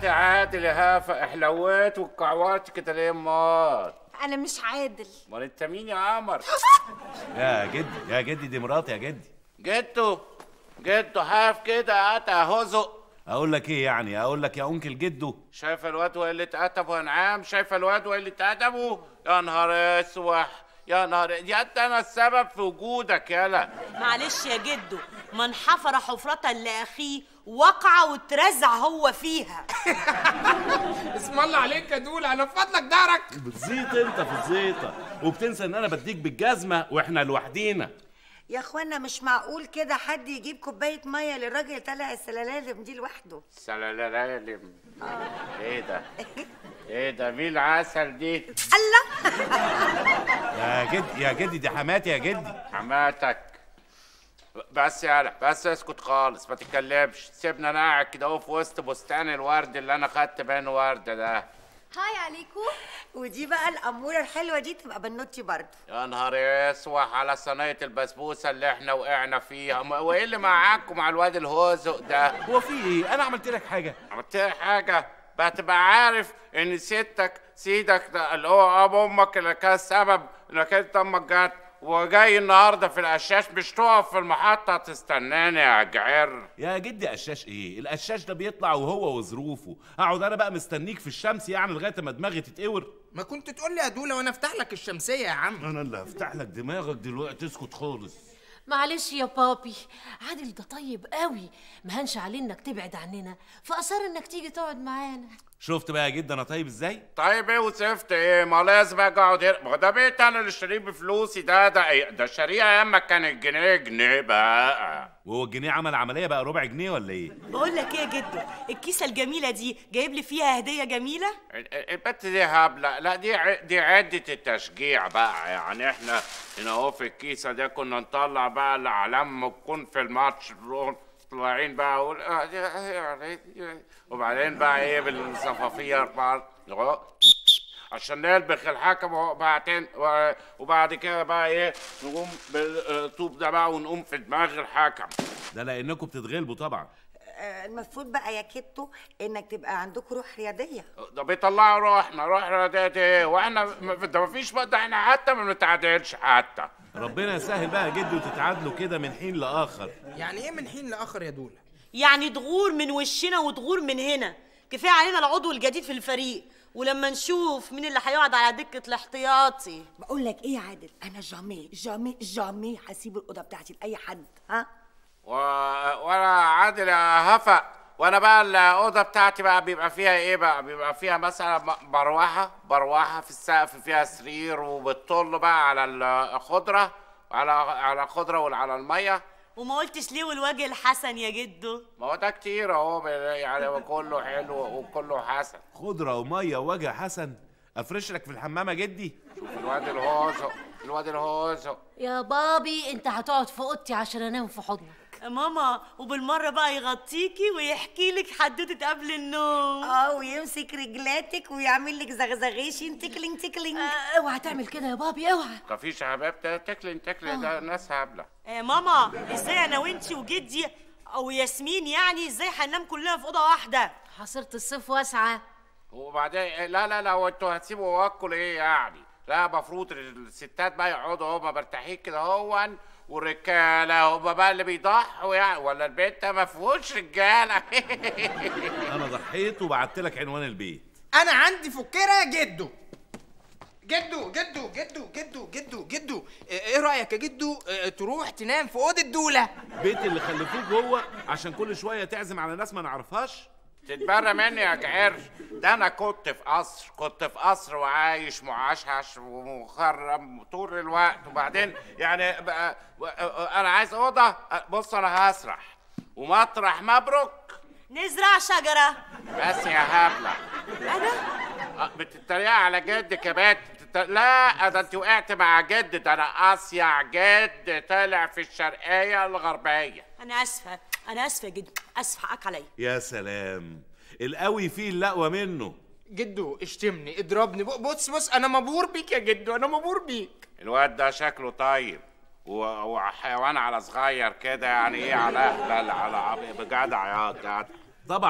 يا عادل يا هافة احلويت واتكعورت كده ليه امال انا مش عادل امال انت مين يا قمر يا جدي يا جدي دي مراتي يا جدي جدو جدو حاف كده قطع هزق اقول لك ايه يعني اقول لك يا انكل جدو شايف الواد واللي اتقتبه يا نعام شايف الواد واللي اتقتبه يا نهار اسوح يا نهار يا انت انا السبب في وجودك يالا معلش يا جدو من حفر حفرة لأخيه وقع واترزع هو فيها اسم الله عليك يا دول انا في فضلك دارك بتزيط انت في الزيطه وبتنسى ان انا بديك بالجزمه واحنا لوحدينا يا اخوانا مش معقول كده حد يجيب كوبايه ميه للراجل طالع السلالم دي لوحده سلالالم ايه ده ايه ده مين العسل دي الله يا جدي يا جدي دي حماتي يا جدي حماتك بس يالا بس اسكت خالص ما تتكلمش سيبنا انا قاعد كده اهو في وسط بستان الورد اللي انا خدت منه ورده ده هاي عليكم ودي بقى الاموره الحلوه دي تبقى بنوتي برضه يا نهار اسوح على صينيه البسبوسه اللي احنا وقعنا فيها م- وايه اللي معاكم مع الواد الهوزق ده هو في ايه انا عملت لك حاجه عملت لك حاجه بقى تبقى عارف ان ستك سيدك ده اللي هو ابو امك اللي كان السبب انك انت امك جت وجاي النهارده في القشاش مش تقف في المحطه تستناني يا جعر يا جدي قشاش ايه القشاش ده بيطلع وهو وظروفه اقعد انا بقى مستنيك في الشمس يعني لغايه ما دماغي تتقور ما كنت تقول لي يا دوله وانا افتح لك الشمسيه يا عم انا اللي هفتح لك دماغك دلوقتي اسكت خالص معلش يا بابي عادل ده طيب قوي ما هنش عليه انك تبعد عننا فاصر انك تيجي تقعد معانا شفت بقى يا جدي انا طيب ازاي طيب ايه وصفت ايه ما لازم اجي اقعد هنا ما هو ده بيت انا اللي شاريه بفلوسي ده ده إيه؟ ده شاريه ايام ما كان الجنيه جنيه بقى وهو الجنيه عمل عمليه بقى ربع جنيه ولا ايه بقول لك ايه يا جدو الكيسة الجميلة دي جايب لي فيها هدية جميلة ال- ال- البت دي هبله لا دي ع- دي عده التشجيع بقى يعني احنا هنا اهو في الكيسه دي كنا نطلع بقى الاعلام تكون في الماتش نروح طالعين بقى اقول آه دي- يعني- وبعدين بقى ايه بالصفافير بقى أهو عشان نلبخ الحكم وبعدين و- وبعد كده بقى ايه نقوم بالطوب ده بقى ونقوم في دماغ الحكم ده لانكم بتتغلبوا طبعا آه، المفروض بقى يا كيتو انك تبقى عندكم روح رياضيه ده بيطلعوا روحنا روحنا ده ده ايه واحنا م- ده مفيش بقى ده احنا حتى ما بنتعادلش حتى ربنا يسهل بقى يا جدي وتتعادلوا كده من حين لاخر يعني ايه من حين لاخر يا دوله يعني ضغور من وشنا وضغور من هنا كفاية علينا العضو الجديد في الفريق ولما نشوف مين اللي هيقعد على دكة الاحتياطي بقول لك ايه يا عادل انا جامي جامي جامي هسيب الاوضه بتاعتي لاي حد ها و... وانا عادل يا هفا وانا بقى الاوضه بتاعتي بقى بيبقى فيها ايه بقى بيبقى فيها مثلا م- مروحه مروحه في السقف فيها سرير وبتطل بقى على الخضره على على الخضره وعلى الميه وما قلتش ليه والوجه الحسن يا جدو ما هو ده كتير اهو ب- يعني كله حلو وكله حسن خضره وميه ووجه حسن افرش لك في الحمام يا جدي شوف الواد الهوزو الواد الهوزو يا بابي انت هتقعد في اوضتي عشان انام في حضنك يا ماما وبالمرة بقى يغطيكي ويحكي لك حدوتة قبل النوم اه ويمسك رجلاتك ويعمل لك زغزغيشن تكلينج تكلينج آه، اوعى تعمل كده يا بابي اوعى مفيش يا حباب ده تكلن تكلن ده ناس هبله يا ماما ازاي انا وانتي وجدي او ياسمين يعني ازاي هننام كلنا في اوضه واحده حصيرة الصيف واسعة وبعدين لا لا لا وانتوا هتسيبوا واكل ايه يعني لا مفروض الستات بقى يقعدوا هما مرتاحين كده هون والرجاله هما بقى اللي بيضحوا يعني ولا البيت ده ما فيهوش رجاله انا ضحيت وبعت لك عنوان البيت انا عندي فكره يا جدو جدو جدو جدو جدو جدو جدو ايه رايك يا جدو اه، تروح تنام في اوضه دوله بيت اللي خلفوه جوه عشان كل شويه تعزم على ناس ما نعرفهاش تتبرى مني يا جعرش ده انا كنت في قصر كنت في قصر وعايش معشعش ومخرم طول الوقت وبعدين يعني بقى انا عايز اوضه بص انا هسرح ومطرح مبروك نزرع شجره بس يا هبله انا آه، بتتريق على جدك يا بنت بتت... لا ده انت وقعت مع جد ده انا اصيع جد طلع في الشرقيه الغربيه انا اسفه انا اسفه جدا اسفه حقك عليا يا سلام القوي فيه اللقوه منه جدو اشتمني اضربني ب- بص بص انا مبهور بيك يا جدو انا مبهور بيك الواد ده شكله طيب و- وحيوان على صغير كده يعني ايه على اهبل على عب- بجدع يا جدع طبعا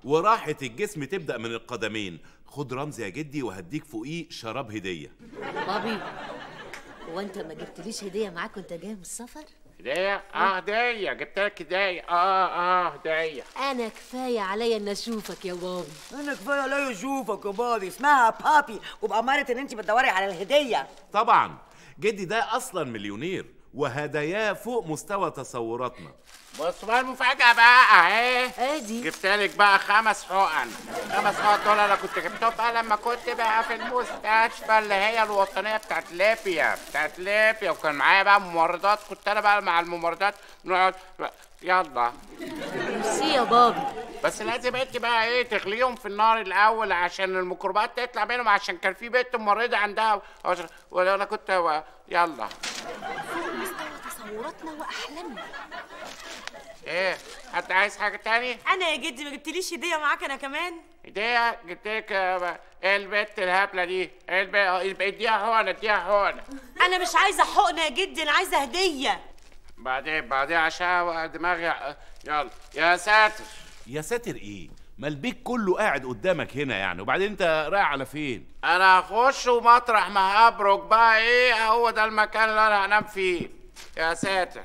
وراحة الجسم تبدأ من القدمين خد رمز يا جدي وهديك فوقيه شراب هدية بابي هو انت ما جبتليش هديه معاك وانت جاي من السفر هدية اه هدية جبت لك هدية اه اه هدية انا كفايه عليا ان اشوفك يا بابي انا كفايه لا اشوفك يا بابي اسمها بابي وبأمارة ان انت بتدوري على الهديه طبعا جدي ده أصلا مليونير وهداياه فوق مستوى تصوراتنا بص بقى المفاجأة بقى اهي ادي جبت لك بقى خمس حقن خمس حقن دول انا كنت جبتهم بقى لما كنت بقى في المستشفى اللي هي الوطنيه بتاعت ليبيا بتاعت ليبيا وكان معايا بقى ممرضات كنت انا بقى مع الممرضات نقعد يلا ميرسي يا بابي بس لازم انت بقى ايه تغليهم في النار الاول عشان الميكروبات تطلع منهم عشان كان في بنت ممرضه عندها ولا انا كنت يلا تصوراتنا واحلامنا ايه حد عايز حاجه تاني انا يا جدي ما جبتليش هديه معاك انا كمان هديه جبت لك آه، ايه البت الهبله دي ايه البت اديها حقنه اديها حقنه انا مش عايزه حقنه يا جدي انا عايزه هديه بعدين بعدين عشان دماغي يلا يا ساتر يا ساتر ايه ما البيت كله قاعد قدامك هنا يعني وبعدين انت رايح على فين انا هخش ومطرح ما هبرك بقى ايه هو ده المكان اللي انا هنام فيه يا ساتر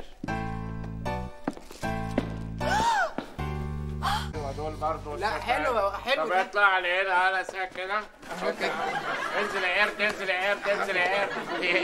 أيوة دول برضه لا، الستات. حلو- حلو طب ده. اطلع لي هنا على ساك كده انزل يا قرد انزل يا قرد انزل يا قرد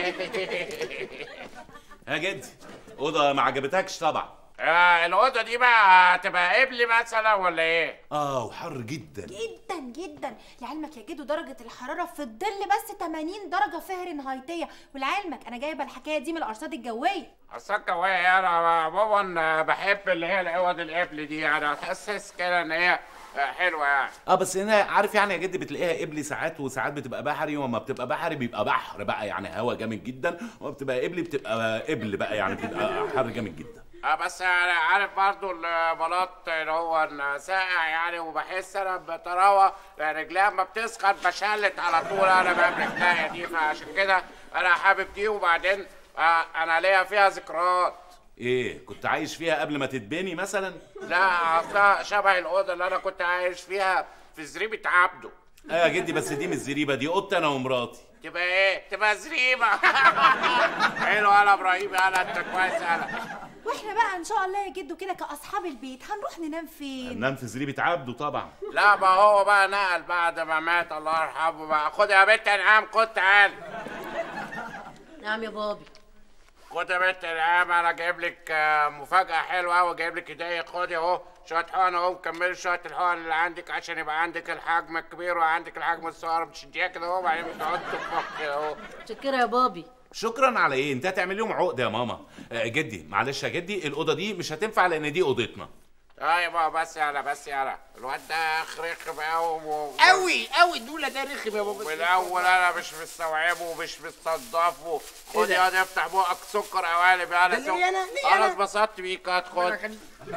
يا جدي اوضه ما عجبتكش طبعا آه، الأوضة دي بقى هتبقى قبلي مثلا ولا إيه؟ اه وحر جدا جدا جدا لعلمك يا جدو درجة الحرارة في الظل بس 80 درجة فهرنهايتية ولعلمك أنا جايبة الحكاية دي من الأرصاد الجوية أصل الجوية أنا عموما بحب اللي هي الأوض القبل دي يعني تحسس كده إن هي حلوة يعني اه بس هنا عارف يعني يا جدي بتلاقيها قبلي ساعات وساعات بتبقى بحري وما بتبقى بحري بيبقى بحر بقى يعني هوا جامد جدا وما بتبقى قبلي بتبقى قبل بقى يعني بتبقى حر جامد جدا اه بس انا عارف برضو البلاط اللي هو إن ساقع يعني وبحس انا بطراوه رجليها لما بتسخن بشلت على طول انا بقى برجليا دي فعشان كده انا حابب دي وبعدين آه انا ليا فيها ذكريات ايه كنت عايش فيها قبل ما تتبني مثلا لا اصلا شبه الاوضه اللي انا كنت عايش فيها في زريبه عبده اه يا جدي بس دي مش زريبه دي اوضتي انا ومراتي تبقى ايه تبقى زريبه حلو انا ابراهيم انا انت كويس انا واحنا بقى إن شاء الله يا جدو كده كأصحاب البيت هنروح ننام فين؟ هننام في زريبه عبده طبعا لا ما هو بقى نقل بعد ما مات الله يرحمه بقى خد يا بنت انعام خد تعال نعم يا بابي خد يا بنت انعام انا جايب لك آه، مفاجأة حلوة قوي جايب لك هدية خدي اهو شوية حقن اهو مكملي شوية الحقن اللي عندك عشان يبقى عندك الحجم الكبير وعندك الحجم الصغير بتشديها كده اهو وبعدين بتقعد تفك كده اهو متشكره يا بابي شكرا على ايه انت هتعمل لهم عقده يا ماما آه جدي معلش يا جدي الاوضه دي مش هتنفع لان دي اوضتنا ايوه بس يلا بس يلا الواد ده رخم قوي و... قوي قوي دولة ده رخم يا بابا من الاول انا مش مستوعبه ومش مستضافه خد ده؟ يا واد افتح بقك سكر قوالب يا ده ليه أنا؟ ليه انا أنا؟ اتبسطت بيك هتخد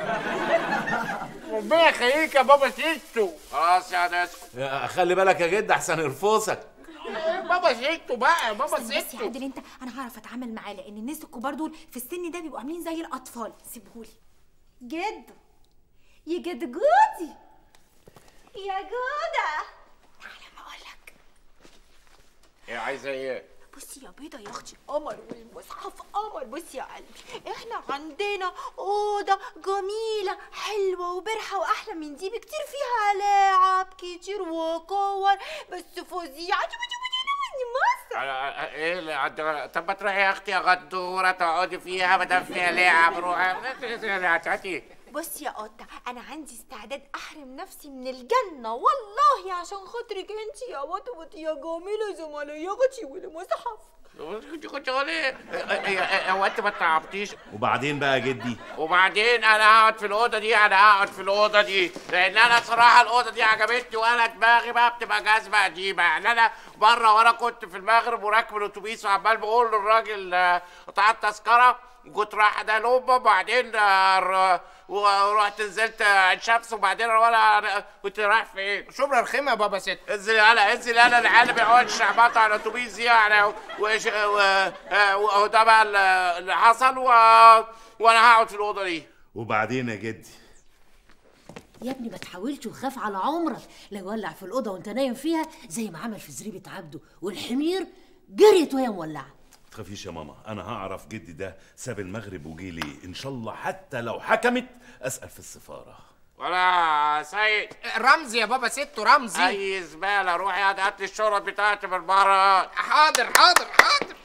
ربنا يخليك يا بابا سيستو خلاص يا واد اسكت آه خلي بالك يا جد احسن يرفسك بابا سيستو بقى يا بابا بس بس يا سيستو عادل انت انا هعرف اتعامل معاه لان الناس الكبار دول في السن ده بيبقوا عاملين زي الاطفال سيبهولي جدو يا جد جودي يا جودة تعالى ما اقولك ايه عايزه ايه بصي يا بيضة يا اختي قمر والمصحف قمر بصي يا قلبي احنا عندنا اوضة جميلة حلوة وبرحة واحلى من دي بكتير فيها لعب كتير وكور بس فظيعة شوفي شوفي شوفي مصر على- ايه اللي عند- طب ما تروحي يا اختي يا غدوره تقعدي فيها ما دام فيها لعب روحي هاتي بصي يا قطة أنا عندي استعداد أحرم نفسي من الجنة والله عشان خاطرك أنت يا وطوط يا جميلة زملاياتي والمصحف كنت كنت ايه هو انت ما تعبتيش وبعدين بقى يا جدي وبعدين انا هقعد في الاوضه دي انا هقعد في الاوضه دي لان انا صراحه الاوضه دي عجبتني وانا دماغي بقى بتبقى جاذبه قديمه يعني انا مره وانا كنت في المغرب وراكب الاتوبيس وعمال بقول للراجل آه، قطع التذكره كنت رايح ده لوبا وبعدين آه، ر- ورحت نزلت آه، عين شمس وبعدين وانا كنت رايح فين؟ شبرا رخمة يا بابا ست انزل انا انزل انا العيال بيقعدوا يشعبطوا على الاتوبيس دي يعني وش- و- آه، وده بقى اللي- اللي حصل و... وانا هقعد في الاوضه دي وبعدين يا جدي يا ابني ما تحاولش وخاف على عمرك لا يولع في الاوضه وانت نايم فيها زي ما عمل في زريبه عبده والحمير جريت وهي مولعه تخافيش يا ماما انا هعرف جدي ده ساب المغرب وجي ليه ان شاء الله حتى لو حكمت اسال في السفاره ولا سيد رمزي يا بابا ستو رمزي اي زباله روحي هات هات لي الشرط بتاعتي في البهارات حاضر حاضر حاضر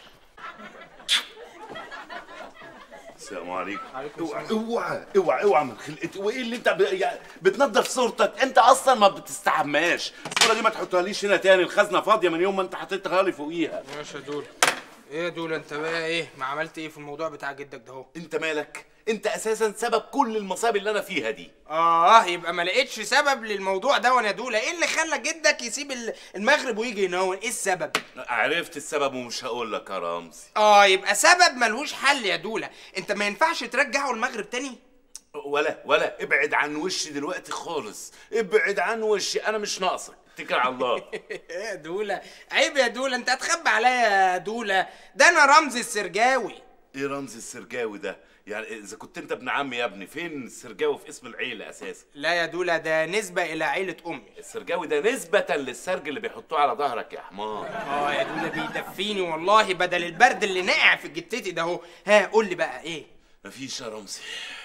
السلام عليكم اوعى اوعى اوعى اوعى من خلقتي وايه اللي انت ب... يعني بتنظف صورتك انت اصلا ما بتستحماش الصوره دي ما تحطهاليش هنا تاني الخزنه فاضيه من يوم ما انت حطيتها لي فوقيها ماشي يا دول ايه يا دول انت بقى ايه ما عملت ايه في الموضوع بتاع جدك ده اهو انت مالك انت اساسا سبب كل المصايب اللي انا فيها دي اه يبقى ما لقيتش سبب للموضوع ده وانا دول ايه اللي خلى جدك يسيب ال- المغرب ويجي هنا هو؟ ايه السبب عرفت السبب ومش هقول لك يا رمزي اه يبقى سبب ملهوش حل يا دوله انت ما ينفعش ترجعه المغرب تاني ولا ولا ابعد عن وشي دلوقتي خالص ابعد عن وشي انا مش ناقصك اتكل على الله ايه يا دوله عيب يا دوله انت هتخبي عليا يا دوله ده انا رمزي السرجاوي ايه رمزي السرجاوي ده يعني اذا كنت انت ابن عمي يا ابني فين السرجاوي في اسم العيله اساسا لا يا دوله ده نسبه الى عيله امي السرجاوي ده نسبة للسرج اللي بيحطوه على ظهرك يا حمار اه يا دوله بيدفيني والله بدل البرد اللي ناقع في جتتي ده اهو ها قول لي بقى ايه مفيش يا رمزي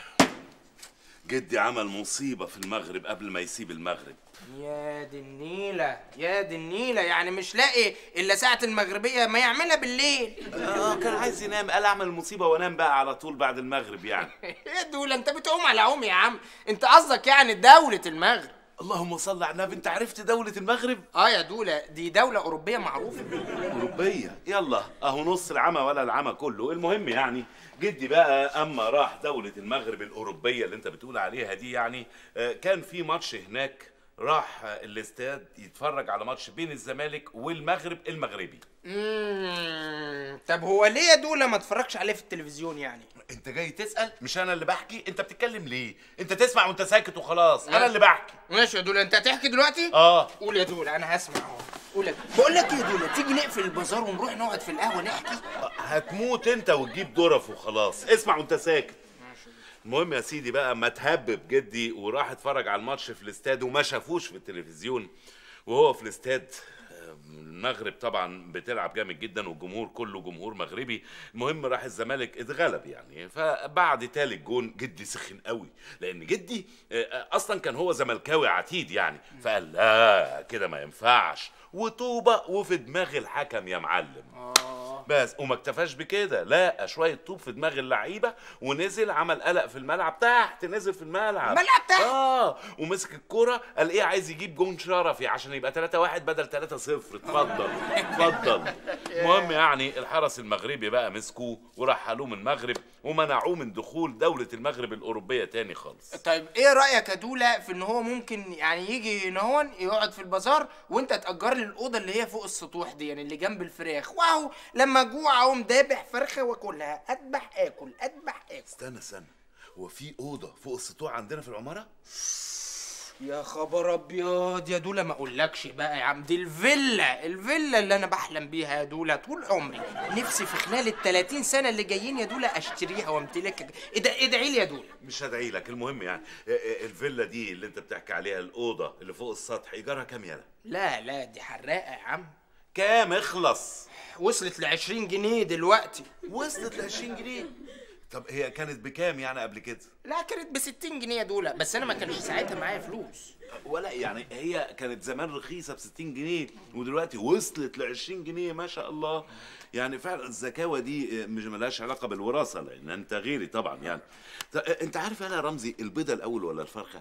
جدي عمل مصيبة في المغرب قبل ما يسيب المغرب يا دي النيلة يا دي النيلة يعني مش لاقي إلا ساعة المغربية ما يعملها بالليل اه كان عايز ينام قال اعمل مصيبة وانام بقى على طول بعد المغرب يعني يا دولة أنت بتقوم على عوم يا عم أنت قصدك يعني دولة المغرب اللهم صل على النبي انت عرفت دولة المغرب اه يا دولة دي دولة أوروبية معروفة أوروبية يلا أهو نص العمى ولا العمى كله المهم يعني جدي بقى أما راح دولة المغرب الأوروبية اللي أنت بتقول عليها دي يعني آه، كان في ماتش هناك راح آه، الاستاد يتفرج على ماتش بين الزمالك والمغرب المغربي مم. طب هو ليه يا دولة ما اتفرجش عليه في التلفزيون يعني انت جاي تسأل مش انا اللي بحكي انت بتتكلم ليه انت تسمع وانت ساكت وخلاص انا اللي بحكي ماشي يا دولة أنت هتحكي دلوقتي اه قول يا دولة أنا هسمع أهو قول يا دولة. بقول لك إيه يا دولة تيجي نقفل البازار ونروح نقعد في القهوة نحكي هتموت انت وتجيب ظرف وخلاص اسمع وانت ساكت المهم يا سيدي بقى ما تهبب جدي وراح اتفرج على الماتش في الاستاد وما شافوش في التلفزيون وهو في الاستاد آه، المغرب طبعا بتلعب جامد جدا والجمهور كله جمهور مغربي المهم راح الزمالك اتغلب يعني فبعد تالت جون جدي سخن قوي لان جدي آه، اصلا كان هو زملكاوي عتيد يعني فقال لا كده ما ينفعش وطوبه وفي دماغ الحكم يا معلم بس وما اكتفاش بكده لا شويه طوب في دماغ اللعيبه ونزل عمل قلق في الملعب تحت نزل في الملعب الملعب تحت؟ اه ومسك الكرة قال ايه عايز يجيب جون شرفي عشان يبقى 3 1 بدل 3 0 اتفضل اتفضل المهم يعني الحرس المغربي بقى مسكوه ورحلوه من المغرب ومنعوه من دخول دولة المغرب الأوروبية تاني خالص طيب ايه رايك يا دوله في ان هو ممكن يعني يجي هنا هون يقعد في البازار وانت تاجر لي الاوضه اللي هي فوق السطوح دي يعني اللي جنب الفراخ واهو لما اجوع اقوم دابح فرخه واكلها اذبح اكل اذبح اكل استنى استنى هو في أوضة فوق السطوع عندنا في العمارة؟ يا خبر ابيض يا دوله ما اقولكش بقى يا عم دي الفيلا الفيلا اللي انا بحلم بيها يا دوله طول عمري نفسي في خلال ال 30 سنه اللي جايين يا دوله اشتريها وامتلكها ادعي ادعي لي يا دوله مش هدعي لك المهم يعني آه، آه، الفيلا دي اللي انت بتحكي عليها الأوضة اللي فوق السطح إيجارها كام يالا؟ لا لا دي حراقه يا عم كام اخلص وصلت ل 20 جنيه دلوقتي وصلت ل 20 جنيه طب هي كانت بكام يعني قبل كده؟ لا كانت ب 60 جنيه يا دوله بس انا ما كانش ساعتها معايا فلوس ولا يعني هي كانت زمان رخيصه ب 60 جنيه ودلوقتي وصلت ل 20 جنيه ما شاء الله يعني فعلا الزكاوه دي مش ملهاش علاقه بالوراثه لان انت غيري طبعا يعني ط- انت عارف انا يا رمزي البيضه الاول ولا الفرخه؟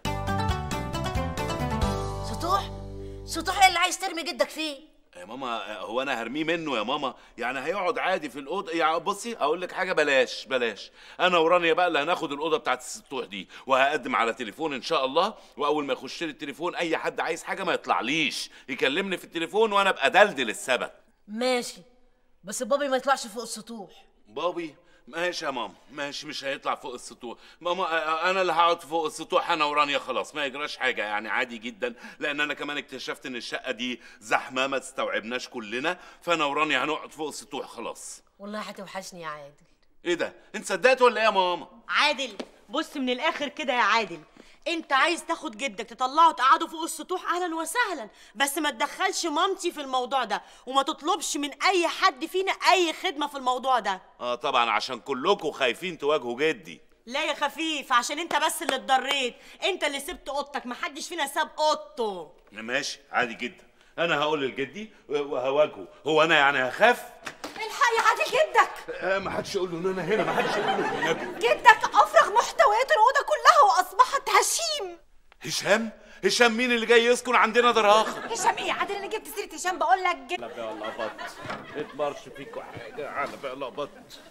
سطوح سطوح ايه اللي عايز ترمي جدك فيه يا ماما هو انا هرميه منه يا ماما يعني هيقعد عادي في الاوضه يعني بصي اقول لك حاجه بلاش بلاش انا ورانيا بقى اللي هناخد الاوضه بتاعت السطوح دي وهقدم على تليفون ان شاء الله واول ما يخش لي التليفون اي حد عايز حاجه ما يطلعليش يكلمني في التليفون وانا ابقى دلدل السبت ماشي بس بابي ما يطلعش فوق السطوح بابي ماشي يا ماما ماشي مش هيطلع فوق السطوح ماما آه، انا اللي هقعد فوق السطوح انا ورانيا خلاص ما يجراش حاجه يعني عادي جدا لان انا كمان اكتشفت ان الشقه دي زحمه ما تستوعبناش كلنا فانا ورانيا هنقعد فوق السطوح خلاص والله هتوحشني يا عادل ايه ده انت صدقت ولا ايه يا ماما عادل بص من الاخر كده يا عادل انت عايز تاخد جدك تطلعه تقعده فوق السطوح اهلا وسهلا بس ما تدخلش مامتي في الموضوع ده وما تطلبش من اي حد فينا اي خدمه في الموضوع ده اه طبعا عشان كلكم خايفين تواجهوا جدي لا يا خفيف عشان انت بس اللي اتضريت انت اللي سبت اوضتك محدش فينا ساب اوضته ماشي عادي جدا انا هقول لجدي وهواجهه هو انا يعني هخاف الحق يا عادل جدك آه ما حدش يقول له ان انا هنا ما حدش يقول له إن أنا- جدك افرغ محتويات الاوضه كلها واصبحت هشيم هشام هشام مين اللي جاي يسكن عندنا دار اخر هشام ايه يا عادل انا جبت سيره هشام بقول لك جد على بقى لقبط اتمرش فيكوا حاجه على بقى لقبط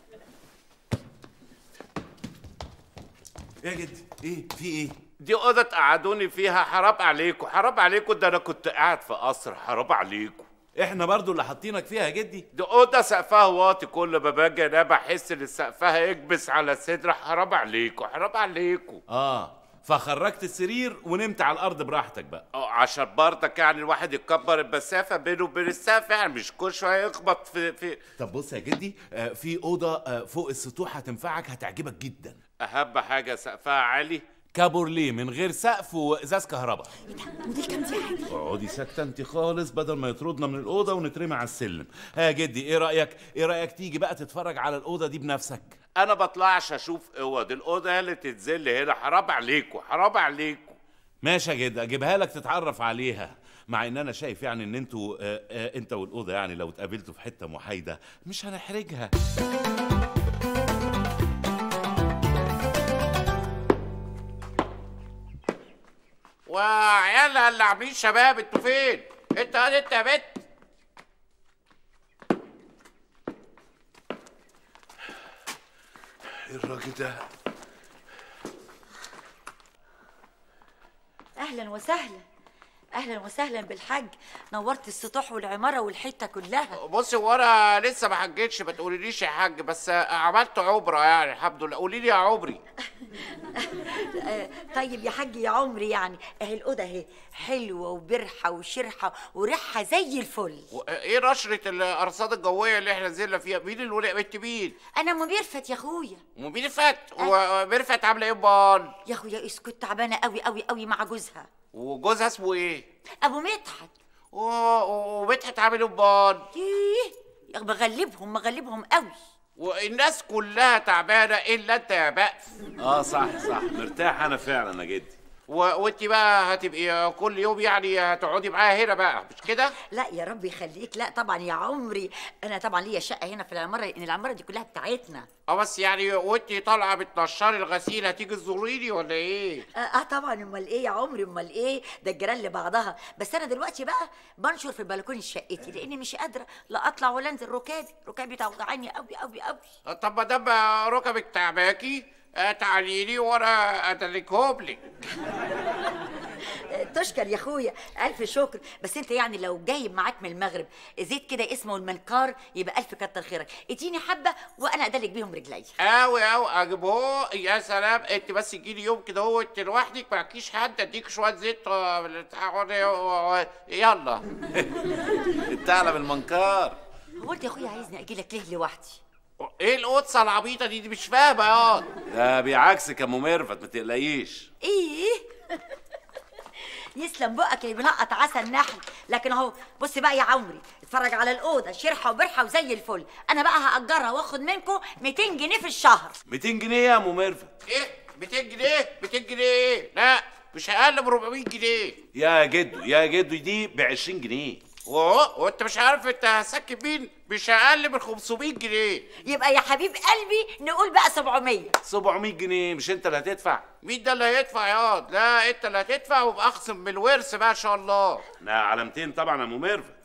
ايه يا جدي ايه في ايه دي اوضه تقعدوني فيها حرام عليكم حرام عليكم ده انا كنت قاعد في قصر حرام عليكم احنا برضو اللي حاطينك فيها يا جدي دي اوضه سقفها واطي كل ما باجي انا بحس ان سقفها يكبس على صدري حرام عليكم حرام عليكم اه فخرجت السرير ونمت على الارض براحتك بقى اه عشان برضك يعني الواحد يكبر المسافه بينه وبين السقف يعني مش كل شويه يخبط في في طب بص يا جدي آه في اوضه آه فوق السطوح هتنفعك هتعجبك جدا اهم حاجه سقفها عالي كابورليه من غير سقف وازاز كهرباء موديل كام دي عادل اقعدي ساكته انت خالص بدل ما يطردنا من الاوضه ونترمي على السلم ها يا جدي ايه رايك ايه رايك تيجي بقى تتفرج على الاوضه دي بنفسك انا بطلعش اشوف اوض الاوضه هي اللي تتذل هنا حرام عليكم حرام عليكم ماشي يا جد اجيبها لك تتعرف عليها مع ان انا شايف يعني ان انتوا آه آه انت والاوضه يعني لو اتقابلتوا في حته محايده مش هنحرجها وعيال اللي عاملين شباب انتوا فين انت انت يا بت ايه الراجل ده اهلا وسهلا اهلا وسهلا بالحاج نورت السطوح والعماره والحته كلها بصي هو انا لسه ما حجتش ما تقوليليش يا حاج بس عملت عبره يعني الحمد لله قولي لي يا عمري آه، طيب يا حاج يا عمري يعني اهي الاوضه اهي حلوه وبرحه وشرحه وريحها زي الفل و- ايه نشره الارصاد الجويه اللي احنا نزلنا فيها مين اللي ولع بنت مين انا ام ميرفت يا اخويا ومين فات وميرفت عامله ايه امال يا اخويا اسكت تعبانه قوي قوي قوي مع جوزها وجوزها اسمه ايه ابو مدحت و- و- ومدحت عامل ايه امال ايه يا أخي بغلبهم مغلبهم قوي والناس كلها تعبانه الا انت يا بأس اه صح صح مرتاح انا فعلا يا جدي و... وانت بقى هتبقي كل يوم يعني هتقعدي معايا هنا بقى مش كده لا يا رب يخليك لا طبعا يا عمري انا طبعا ليا شقه هنا في العماره لان العماره دي كلها بتاعتنا اه بس يعني وانت طالعه بتنشري الغسيل هتيجي تزوريني ولا ايه آه, اه طبعا امال ايه يا عمري امال ايه ده الجيران لبعضها بس انا دلوقتي بقى بنشر في البلكونه شقتي لاني مش قادره لا اطلع ولا انزل ركابي ركابي توجعني قوي قوي قوي آه، طب ما دام ركبك تعباكي آه، تعالي لي وانا ادلكهم لك آه تشكر يا اخويا الف شكر بس انت يعني لو جايب معاك من المغرب زيت كده اسمه المنكار يبقى الف كتر خيرك اديني حبه وانا ادلك بيهم رجلي اوي اوي اجيبه يا سلام انت بس تجيلي يوم كده هو انت لوحدك معكيش حد اديك شويه زيت آه، بتاع- يلا الثعلب المنكار هو انت يا اخويا عايزني اجي لك ليه لوحدي ايه القدسه العبيطه دي, دي مش فاهمه يا ده بيعكسك يا ام ميرفت ما تقلقيش ايه يسلم بقك اللي بنقط عسل النحل لكن اهو بص بقى يا عمري اتفرج على الاوضه شرحه وبرحه وزي الفل انا بقى هاجرها واخد منكم 200 جنيه في الشهر 200 جنيه يا ام ميرفت ايه 200 جنيه 200 جنيه ايه لا مش اقل من 400 جنيه يا جدو يا جدو دي ب 20 جنيه وهو وانت مش عارف انت هسكن مين مش اقل من 500 جنيه يبقى يا حبيب قلبي نقول بقى 700 700 جنيه مش انت اللي هتدفع مين ده اللي هيدفع يا واد؟ لا انت اللي هتدفع وابقى اخصم من الورث بقى ان شاء الله لا علامتين طبعا يا ام ميرفت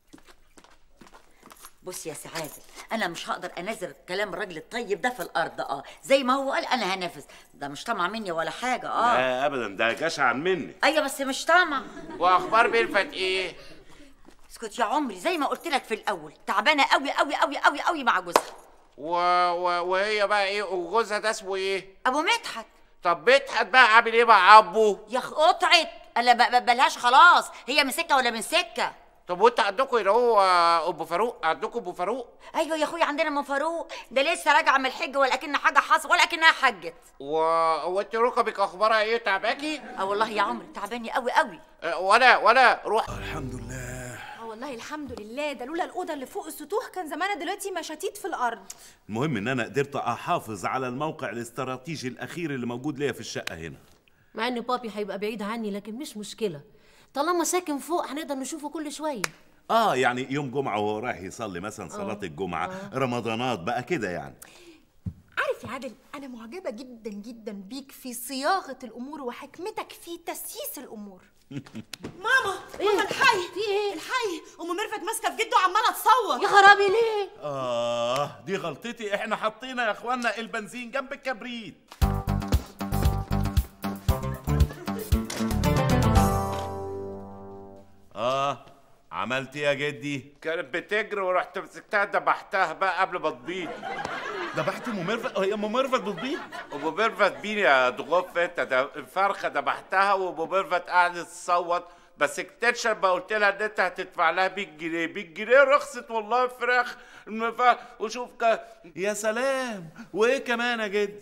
بص يا سعاده انا مش هقدر انزل كلام الراجل الطيب ده في الارض اه زي ما هو قال انا هنفذ ده مش طمع مني ولا حاجه اه لا ابدا ده جشع مني ايوه بس مش طمع واخبار ميرفت ايه اسكت يا عمري زي ما قلت لك في الاول تعبانه قوي قوي قوي قوي قوي مع جوزها و... و... وهي بقى ايه وجوزها ده اسمه ايه ابو مدحت طب مدحت بقى عامل ايه مع ابوه يا اخ قطعت انا ب- ب- بلهاش خلاص هي من سكه ولا من سكه طب وانت عندكم اللي هو ابو فاروق عندكم ابو فاروق ايوه يا اخويا عندنا ام فاروق ده لسه راجعه من الحج ولا كأن حاجه حصل ولا كأنها حجت و... وانت ركبك اخبارها ايه تعباكي اه والله يا عمرو تعباني قوي قوي أه، ولا ولا روح الحمد لله اه والله الحمد لله ده لولا الاوضه اللي فوق السطوح كان زماننا دلوقتي مشاتيت في الارض المهم ان انا قدرت احافظ على الموقع الاستراتيجي الاخير اللي موجود ليا في الشقه هنا مع ان بابي هيبقى بعيد عني لكن مش مشكله طالما ساكن فوق هنقدر نشوفه كل شويه اه يعني يوم جمعه وهو رايح يصلي مثلا صلاه الجمعه رمضانات بقى كده يعني عارف يا عادل انا معجبه جدا جدا بيك في صياغه الامور وحكمتك في تسييس الامور ماما ماما الحي في ايه الحي ام ميرفت ماسكه في جده وعماله تصوت يا خرابي ليه اه دي غلطتي احنا حطينا يا اخوانا البنزين جنب الكبريت اه عملت ايه يا جدي كانت بتجري ورحت مسكتها دبحتها بقى قبل ما تبيض ذبحت ام ميرفت هي ام ميرفت بتبيض ابو ميرفت بيني يا ضغوف انت ده الفرخه دبحتها وابو ميرفت قعدت تصوت بس اكتشف ما قلت لها ان انت هتدفع لها 100 جنيه 100 جنيه رخصت والله الفراخ المف- وشوف ك... يا سلام وايه كمان يا جدي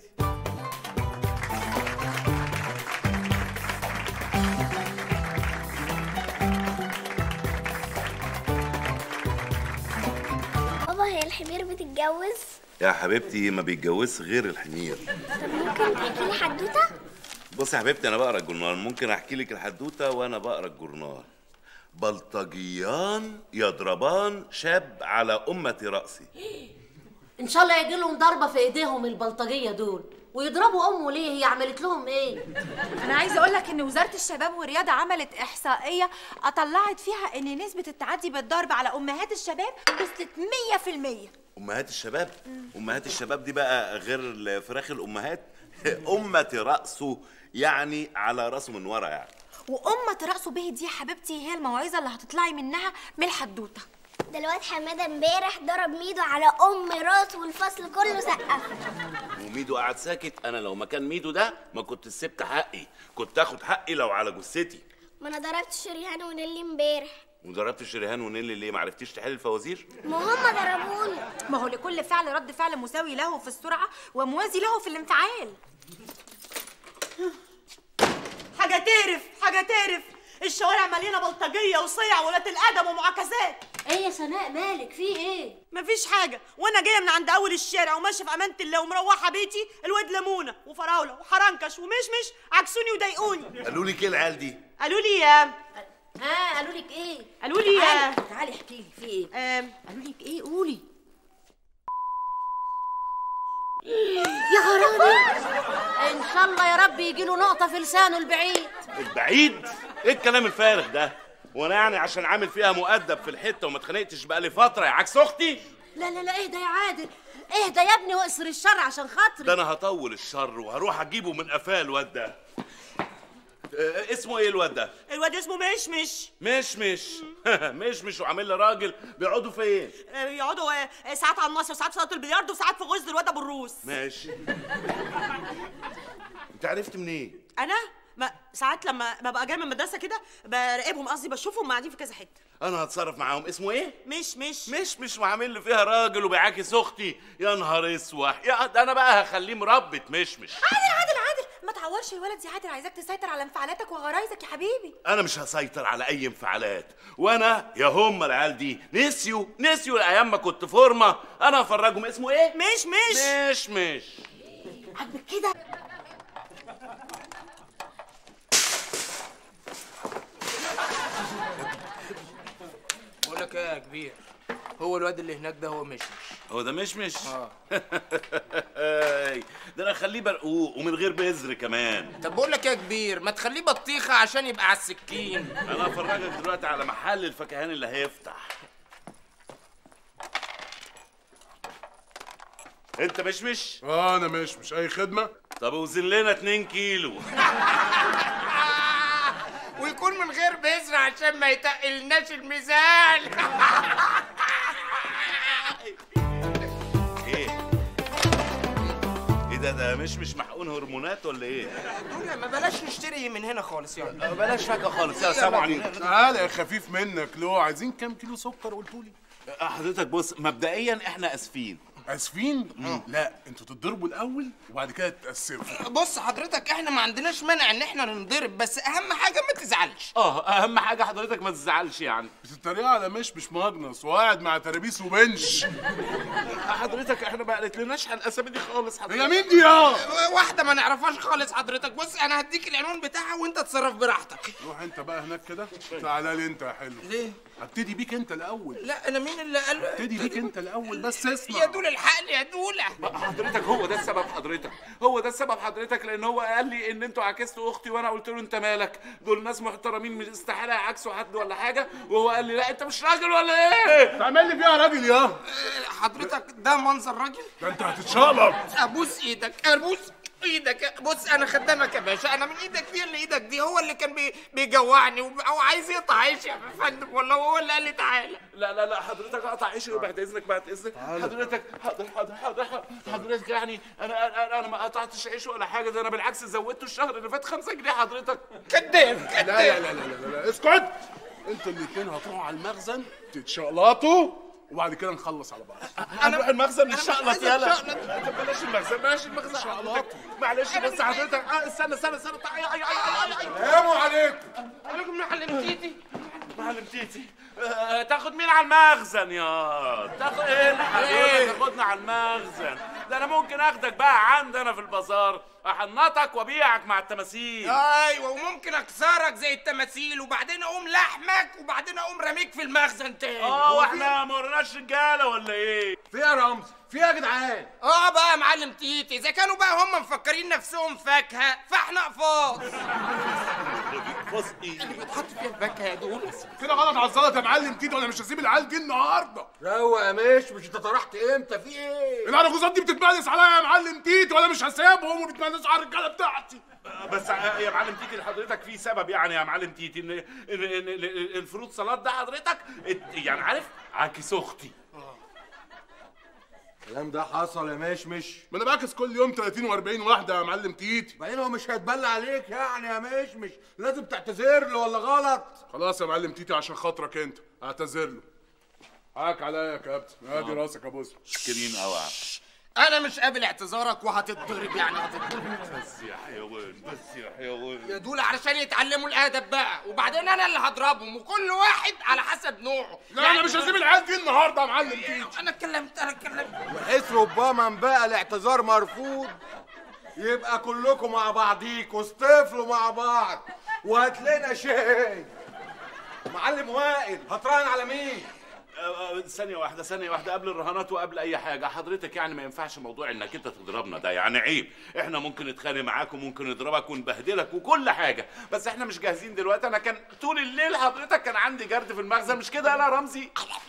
بابا هي الحمير بتتجوز يا حبيبتي ما بيتجوزش غير الحمير طب ممكن تحكي لي حدوته بص يا حبيبتي انا بقرا الجورنال ممكن احكي لك الحدوته وانا بقرا الجورنال بلطجيان يضربان شاب على أمة رأسي ان شاء الله يجي لهم ضربه في ايديهم البلطجيه دول ويضربوا امه ليه هي عملت لهم ايه انا عايزه اقول لك ان وزاره الشباب والرياضه عملت احصائيه طلعت فيها ان نسبه التعدي بالضرب على امهات الشباب وصلت 100% أمهات الشباب أمهات الشباب دي بقى غير فراخ الأمهات أمة رأسه يعني على راسه من ورا يعني وأمة رأسه به دي يا حبيبتي هي الموعظة اللي هتطلعي منها من الحدوتة ده الواد حماده امبارح ضرب ميدو على ام راسه والفصل كله سقف وميدو قاعد ساكت أنا لو مكان ميدو ده ما كنت سبت حقي كنت آخد حقي لو على جثتي ما انا ضربت شريهان ونيلي امبارح وضربت شريهان ونيلي ليه معرفتيش تحل الفوازير؟ ما هم ضربوني ما هو لكل فعل رد فعل مساوي له في السرعة وموازي له في الانفعال حاجه تقرف حاجه تقرف الشوارع مليانه بلطجيه وصيع ولاد الادب ومعاكسات ايه يا سناء مالك في ايه مفيش حاجه وانا جايه من عند اول الشارع وماشيه في امانه الله ومروحه بيتي الواد ليمونه وفراوله وحرنكش ومشمش عكسوني وضايقوني قالوا لي ايه العيال دي؟ قالوا لي يا ها قالوا لك ايه قالوا لي يا تعالي تعالي احكي لي في ايه آم، قالوا لك ايه قولي يا غرامي ان شاء الله يا رب يجي له نقطه في لسانه البعيد البعيد؟ ايه الكلام الفارغ ده؟ وانا يعني عشان عامل فيها مؤدب في الحته وما اتخانقتش بقالي فتره يا عكس اختي لا لا لا اهدى يا عادل اهدى يا ابني واقصر الشر عشان خاطري ده انا هطول الشر وهروح اجيبه من قفاه الواد ده آه، اسمه ايه الواد ده؟ الواد اسمه مشمش مش مش مش مش وعامل لي راجل بيقعدوا فين؟ آه، يقعدوا آه، ساعات على المصر وساعات في صاله البلياردو وساعات في غزل الواد ابو الروس ماشي انت عرفت منين؟ انا ما ساعات لما ببقى جايه من المدرسه كده براقبهم قصدي بشوفهم قاعدين في كذا حته انا هتصرف معاهم اسمه ايه؟ مش مش مش مش وعامل لي فيها راجل وبيعاكس اختي يا نهار اسوح يا ده انا بقى هخليه مربة مش مش عادل عادل عادل ما تعورش الولد يا عادل عايزاك تسيطر على انفعالاتك وغرايزك يا حبيبي انا مش هسيطر على اي انفعالات وانا يا هم العيال دي نسيوا نسيوا الايام ما كنت فورمه انا هفرجهم اسمه ايه مش مش مش مش عاجبك كده بقول لك ايه يا كبير هو الواد اللي هناك ده هو مشمش هو ده مش مش اه ده انا اخليه برقوق ومن غير بذر كمان طب بقول لك ايه يا كبير ما تخليه بطيخه عشان يبقى على السكين انا هفرجك دلوقتي على محل الفكهان اللي هيفتح انت مش مش اه انا مش مش اي خدمه طب وزن لنا 2 كيلو ويكون من غير بذر عشان ما يتقلناش الميزان ايه ايه ده ده مش مش محقون هرمونات ولا ايه دولا ما بلاش نشتري من هنا خالص يلا بلاش فاكهه خالص يا سلام عليكم تعالى يا خفيف منك لو عايزين كام كيلو سكر قلتولي حضرتك بص مبدئيا احنا اسفين اسفين لا انتوا تتضربوا الاول وبعد كده تتاسفوا بص حضرتك احنا ما عندناش مانع ان احنا ننضرب بس اهم حاجه ما تزعلش اه اهم حاجه حضرتك ما تزعلش يعني بتتريقوا على مش مش ماجنس وقاعد مع ترابيس وبنش حضرتك احنا ما قالتلناش على الاسامي دي خالص حضرتك هي مين دي يا واحده ما نعرفهاش خالص حضرتك بص انا هديك العنوان بتاعها وانت اتصرف براحتك روح انت بقى هناك كده تعالى لي انت يا حلو ليه هبتدي بيك انت الاول لا انا مين اللي قال هبتدي بيك انت الاول بس اسمع يا دول الحقني يا دوله حضرتك هو ده السبب حضرتك هو ده السبب حضرتك لان هو قال لي ان انتوا عكستوا اختي وانا قلت له انت مالك دول ناس محترمين مش استحاله يعكسوا حد ولا حاجه وهو قال لي لا انت مش راجل ولا ايه تعمل لي فيها راجل يا حضرتك ده منظر راجل ده انت هتتشقلب ابوس ايدك ابوس ايدك بص انا خدامك يا باشا انا من ايدك دي لايدك دي هو اللي كان بي بيجوعني وب- او عايز يقطع عيشي يا فندم ولا هو اللي قال لي تعالى لا لا لا حضرتك اقطع عيشي بعد اذنك بعد اذنك حضرتك حاضر حاضر حاضر حضرتك يعني انا انا انا ما قطعتش عيش ولا حاجه ده انا بالعكس زودته الشهر اللي فات 5 جنيه حضرتك كداب لا لا لا لا لا, لا. اسكت انتوا الاتنين هتروحوا على المخزن تتشقلطوا وبعد كده نخلص على بعض هنروح المخزن نشقلط عايز يلا أتشقلط. طب بلاش المخزن بلاش المخزن حضرتك معلش بس حضرتك اه استنى استنى استنى طيب، اي اي اي اي اي سلام عليكم عليكم معلم تيتي معلم تيتي آه، تاخد مين على المخزن يا تاخد ايه اللي حضرتك تاخدنا على المخزن ده انا ممكن اخدك بقى عندنا في البازار احنطك وابيعك مع التماثيل ايوه وممكن اكسرك زي التماثيل وبعدين اقوم لحمك وبعدين اقوم رميك في المخزن تاني اه واحنا ما ورناش رجاله ولا ايه فيها رمز فيها يا جدعان اه بقى يا معلم تيتي اذا كانوا بقى هم مفكرين نفسهم فاكهه فاحنا قفاص بص ايه اللي بتحط فيها الفاكهه يا دول كده غلط على الزلط يا معلم تيتو انا مش هسيب العيال دي النهارده روق يا مش مش انت طرحت امتى في ايه العرجوزات دي بتتملس عليا يا معلم تيتو وانا مش هسيبهم وبيتملسوا على الرجاله بتاعتي بس يا معلم تيتي حضرتك في سبب يعني يا معلم تيتي ان ان ان إن الفروت سلطات ده حضرتك ات- يعني عارف عاكس اختي الكلام ده حصل يا مش مش ما انا بعكس كل يوم 30 و40 واحده يا معلم تيتي بعدين هو مش هيتبلى عليك يعني يا مش مش لازم تعتذر له ولا غلط خلاص يا معلم تيتي عشان خاطرك انت اعتذر له حقك عليا يا كابتن ادي راسك يا بوس شكرين قوي انا مش قابل اعتذارك وهتتضرب يعني هتتضرب بس يا حيوان بس يا حيوان يا دول علشان يتعلموا الادب بقى وبعدين انا اللي هضربهم وكل واحد على حسب نوعه لا انا مش هسيب العيال دي النهارده يا معلم تيتي انا اتكلمت انا اتكلمت وحيث ربما بقى الاعتذار مرفوض يبقى كلكم مع بعضيكوا اصطفلوا مع بعض وهات لنا شيء معلم وائل هتراهن على مين آه، آه، ثانية واحدة ثانية واحدة قبل الرهانات وقبل أي حاجة حضرتك يعني ما ينفعش موضوع إنك أنت تضربنا ده يعني عيب إحنا ممكن نتخانق معاك وممكن نضربك ونبهدلك وكل حاجة بس إحنا مش جاهزين دلوقتي أنا كان طول الليل حضرتك كان عندي جرد في المخزن مش كده يا رمزي؟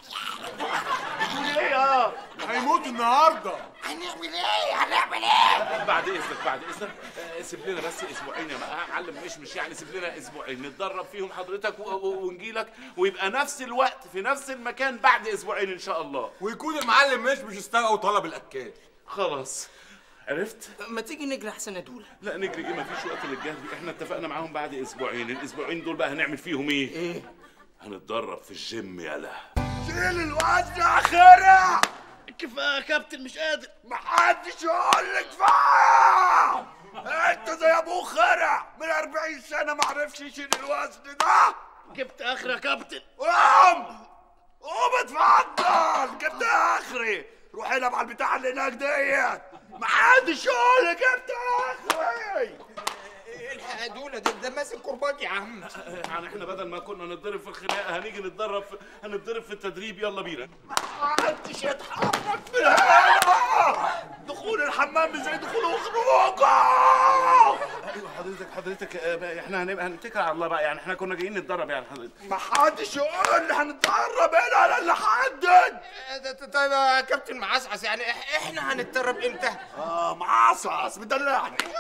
بتقول إيه آه هيموت النهارده هنعمل ايه هنعمل ايه بعد إذنك بعد إذنك آه، سيب لنا بس أسبوعين يا معلم مش مش يعني سيب لنا أسبوعين نتدرب فيهم حضرتك و- و- ونجي لك ويبقى نفس الوقت في نفس المكان بعد أسبوعين إن شاء الله ويكون المعلم مش مش استوى وطلب الاكاد خلاص عرفت؟ ما تيجي نجري احسن يا دول لا نجري ايه مفيش وقت للجهد احنا اتفقنا معاهم بعد اسبوعين الاسبوعين دول بقى هنعمل فيهم ايه ايه هنتدرب في الجيم يالا شيل الواد يا خرع كفايه يا كابتن مش قادر محدش يقول لك كفايه انت زي ابو خرع من 40 سنه ما عرفش يشيل الوزن ده جبت اخر يا كابتن قوم قوم اتفضل جبت اخري روح العب على البتاع اللي هناك ديت محدش يقول لك جبت اخري الحق يا دول ده, ده ماسك كرباج يا عم يعني احنا بدل ما كنا نتضرب في الخناقه هنيجي نتدرب في... هنتضرب في التدريب يلا بينا محدش يتحرك من هنا دخول الحمام زي دخول خروجه ايوه حضرتك حضرتك آه، بقى احنا هنبقى هنتكل على الله بقى يعني احنا كنا جايين نتدرب يعني حضرتك محدش يقول لي هنتدرب هنا انا اللي حدد طيب يا كابتن معسعس يعني إح- احنا هنتدرب امتى اه معصعص مدلعني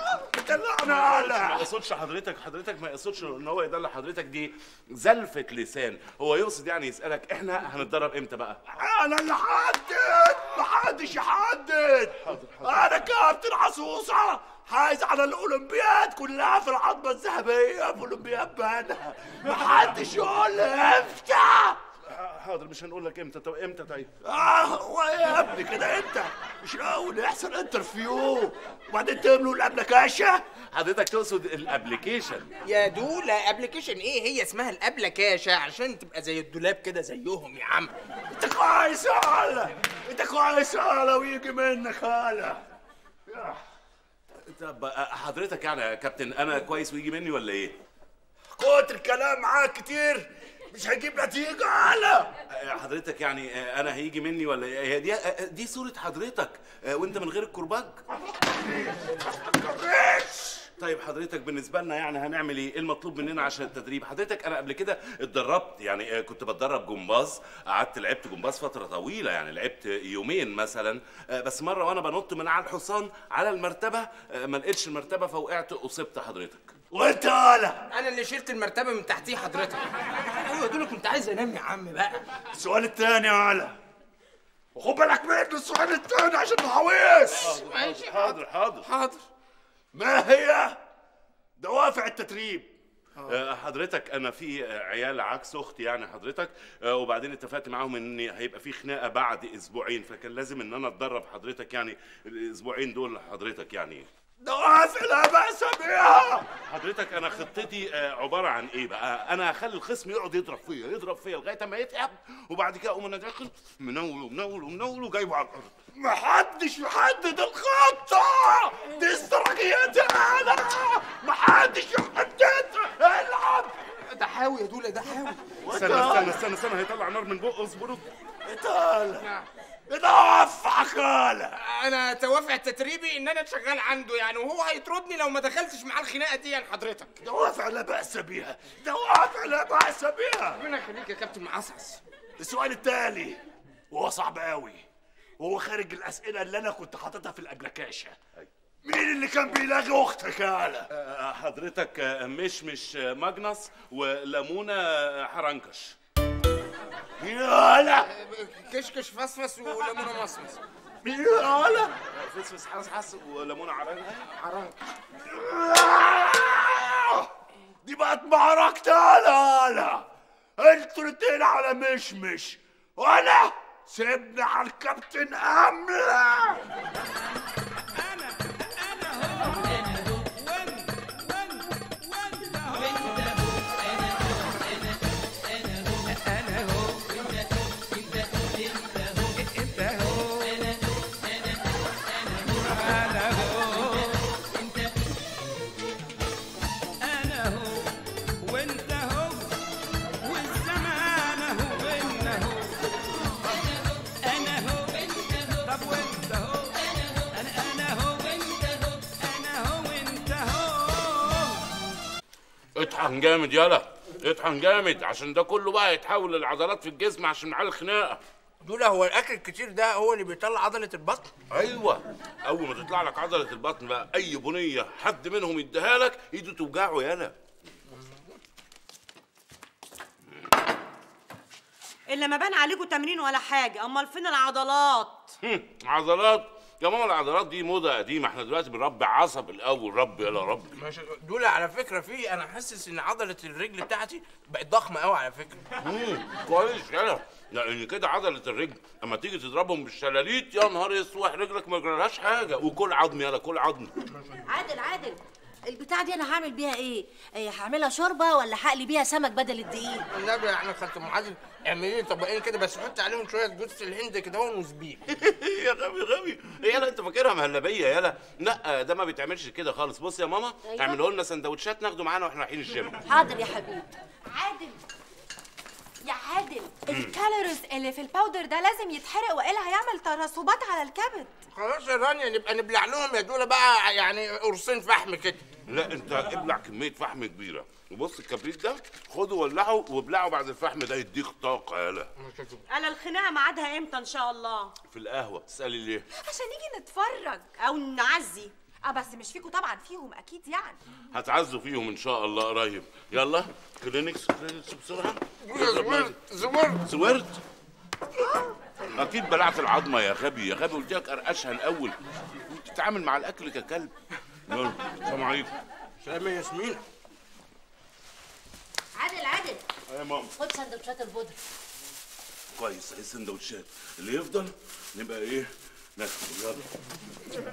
ما على يقصدش حضرتك حضرتك ما يقصدش ان هو يدلع حضرتك دي زلفة لسان هو يقصد يعني يسألك احنا هنتدرب امتى بقى انا اللي حدد محدش يحدد انا كابتن عصوصة حايز على الاولمبياد كلها في العظمة الذهبية في اولمبياد بنا محدش يقول لي امتى حاضر مش هنقول لك امتى طب امتى طيب اه هو يا ابني كده انت مش الاول يحصل انترفيو وبعدين تملوا الابلكاشة حضرتك تقصد الابلكيشن يا دولة ابلكيشن ايه هي اسمها الابلكاشة عشان تبقى زي الدولاب كده زيهم يا عم انت كويس يا هلا انت كويس يا هلا ويجي منك هلا طب حضرتك يعني يا كابتن انا كويس ويجي مني ولا ايه كتر الكلام معاك كتير مش هيجيب نتيجة هلا حضرتك يعني انا هيجي مني ولا ايه هي دي دي صورة حضرتك وانت من غير الكرباج طيب حضرتك بالنسبة لنا يعني هنعمل ايه؟ ايه المطلوب مننا عشان التدريب؟ حضرتك انا قبل كده اتدربت يعني كنت بتدرب جمباز، قعدت لعبت جمباز فترة طويلة يعني لعبت يومين مثلا، بس مرة وانا بنط من على الحصان على المرتبة ما لقيتش المرتبة فوقعت اصبت حضرتك. وانت هلا انا اللي شلت المرتبة من تحتيه حضرتك ايوه دول كنت عايز انام يا عم بقى السؤال التاني يا هلا وخد بالك منه السؤال التاني عشان نحويس ماشي حاضر حاضر حاضر ما هي دوافع التدريب آه، حضرتك انا في عيال عكس اختي يعني حضرتك آه، وبعدين اتفقت معاهم ان هيبقى في خناقه بعد اسبوعين فكان لازم ان انا اتدرب حضرتك يعني الاسبوعين دول حضرتك يعني دوافع لا بأس بها حضرتك انا خطتي آه، عباره عن ايه بقى انا هخلي الخصم يقعد يضرب فيا يضرب فيا لغايه ما يتعب وبعد كده اقوم انا داخل منول ومنول ومنول وجايبه على الارض محدش يحدد الخطة دي استراتيجيتي انا محدش يحددها العب ده حاوي يا دولة ده حاوي استنى استنى استنى استنى هيطلع نار من بقه اصبروا تعالى دوافعك هلا انا توافع تتريبي ان انا شغال عنده يعني وهو هيطردني لو ما دخلتش معاه الخناقه دي يعني حضرتك دوافع لا بأس بها دوافع لا بأس بها ربنا يخليك يا كابتن معصعص السؤال التالي وهو صعب قوي وهو خارج الأسئلة اللي أنا كنت حاططها في الأبلكاشة مين اللي كان بيلاقي أختك هلا؟ آه، حضرتك آه، مش مش آه، ماجنس وليمونه آه، حرنكش يالا كشكش فصفص وليمونه مصمص يالا فسفس حس حس وليمونه عرنكش حرنكش دي بقت معركة هلا هلا انتوا الاتنين على مشمش وانا سيبني على الكابتن أملة انا هو وانت هو والزمان هو وانت هو انا هو طب وانت هو انا انا هو انا هو وانت هو اطحن جامد يلا اطحن جامد عشان ده كله بقى يتحول للعضلات في الجسم عشان معاه الخناقه دولة هو الاكل الكتير ده هو اللي بيطلع عضله البطن ايوه اول ما تطلع لك عضله البطن بقى اي بنيه حد منهم يديها لك ايده توجعه يلا الا ما بان عليكم تمرين ولا حاجه امال فين العضلات هم، عضلات يا ماما العضلات دي موضه قديمه احنا دلوقتي بنربي عصب الاول ربي يلا ربي ماشي دولة على فكره في انا حاسس ان عضله الرجل بتاعتي بقت ضخمه قوي على فكره مم، كويس يلا لان كده عضله الرجل اما تيجي تضربهم بالشلاليت يا نهار اسود رجلك ما يجرالهاش حاجه وكل عظم يلا كل عظم عادل عادل البتاع دي انا هعمل بيها ايه؟ إيه هعملها شوربه ولا هقلي بيها سمك بدل الدقيق؟ النبي يعني خالة ام عادل اعملي لي طبقين كده بس حط عليهم شويه جوز الهند كده وزبيب يا غبي غبي يلا انت فاكرها مهلبيه يلا لا ده ما بيتعملش كده خالص بص يا ماما أيوة. اعملوا لنا سندوتشات ناخده معانا واحنا رايحين الجيم حاضر يا حبيبي عادل يا عادل الكالوريز اللي في الباودر ده لازم يتحرق والا هيعمل ترسبات على الكبد خلاص يا رانيا نبقى نبلع لهم يا دول بقى يعني قرصين فحم كده لا انت ابلع كميه فحم كبيره وبص الكبريت ده خده ولعه وابلعه بعد الفحم ده يديك طاقه يلا انا الخناقه ميعادها امتى ان شاء الله في القهوه تسالي ليه عشان نيجي نتفرج او نعزي اه بس مش فيكوا طبعا فيهم اكيد يعني هتعزوا فيهم ان شاء الله قريب يلا كلينكس كلينكس بسرعه زورت زورت زورت اكيد بلعت العظمه يا غبي يا غبي قلت لك ارقشها الاول تتعامل مع الاكل ككلب يلا السلام عليكم سلام يا ياسمين عادل عادل يا ماما خد سندوتشات البودرة كويس ايه السندوتشات اللي يفضل نبقى ايه ناكل يلا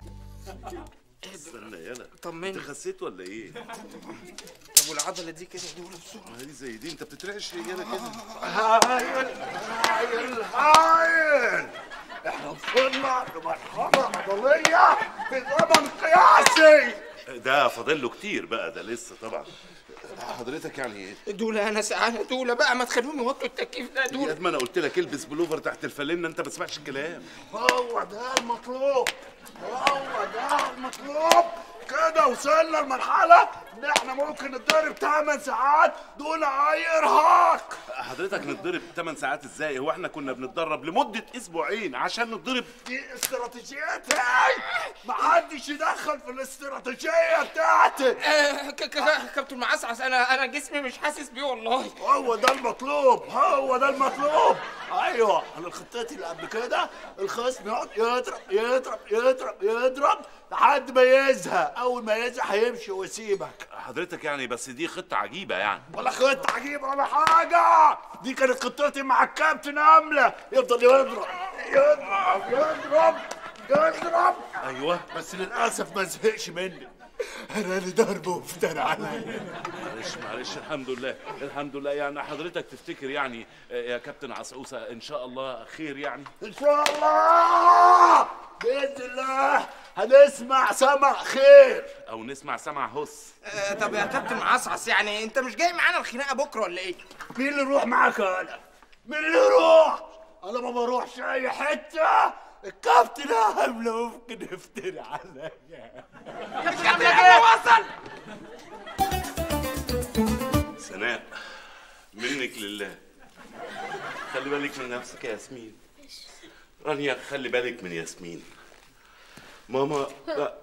استنى يلا طمني. انت خسيت ولا ايه؟ طب والعضله دي كده دول بسرعه ما دي زي دي انت بتترعش ليه يلا كده هايل هايل هايل احنا وصلنا لمرحلة عضلية في زمن قياسي ده فاضل له كتير بقى ده لسه طبعا حضرتك يعني ايه؟ دولة انا سعانة دولة بقى ما تخليهم يوطوا التكييف ده يا دولة قد ما انا قلت لك البس بلوفر تحت الفانلة انت ما بتسمعش الكلام هو ده المطلوب هو ده المطلوب كده وصلنا لمرحلة ان احنا ممكن نتدرب 8 ساعات دون اي ارهاق حضرتك نتضرب 8 ساعات ازاي؟ هو احنا كنا بنتدرب لمدة اسبوعين عشان نتضرب دي استراتيجيتي محدش يدخل في الاستراتيجية بتاعتي آه، ك- ك- كابتن معسعس انا انا جسمي مش حاسس بيه والله هو ده المطلوب هو ده المطلوب ايوه انا خطتي اللي قبل كده الخصم يقعد يضرب يضرب يضرب يضرب لحد ما يزهق اول ما يزهق هيمشي ويسيبك حضرتك يعني بس دي خطة عجيبة يعني ولا خطة عجيبة ولا حاجة دي كانت خطتي مع الكابتن أملة يفضل يضرب يضرب يضرب يضرب ايوه بس للأسف ما زهقش مني أنا اللي ضربه وافترى عليا معلش معلش الحمد لله الحمد لله يعني حضرتك تفتكر يعني آه، يا كابتن عسعوسة ان شاء الله خير يعني إن شاء الله بإذن الله هنسمع سمع خير او نسمع سمع هس آه، طب يا كابتن معسعس يعني انت مش جاي معانا الخناقه بكره ولا ايه؟ مين اللي يروح معاك أنا؟ مين اللي يروح؟ أنا ما بروحش أي حتة الكابتن أملة ممكن يفتري عليا كابتن أملة وصل سناء منك لله خلي بالك من نفسك يا ياسمين رانيا خلي بالك من ياسمين ماما لا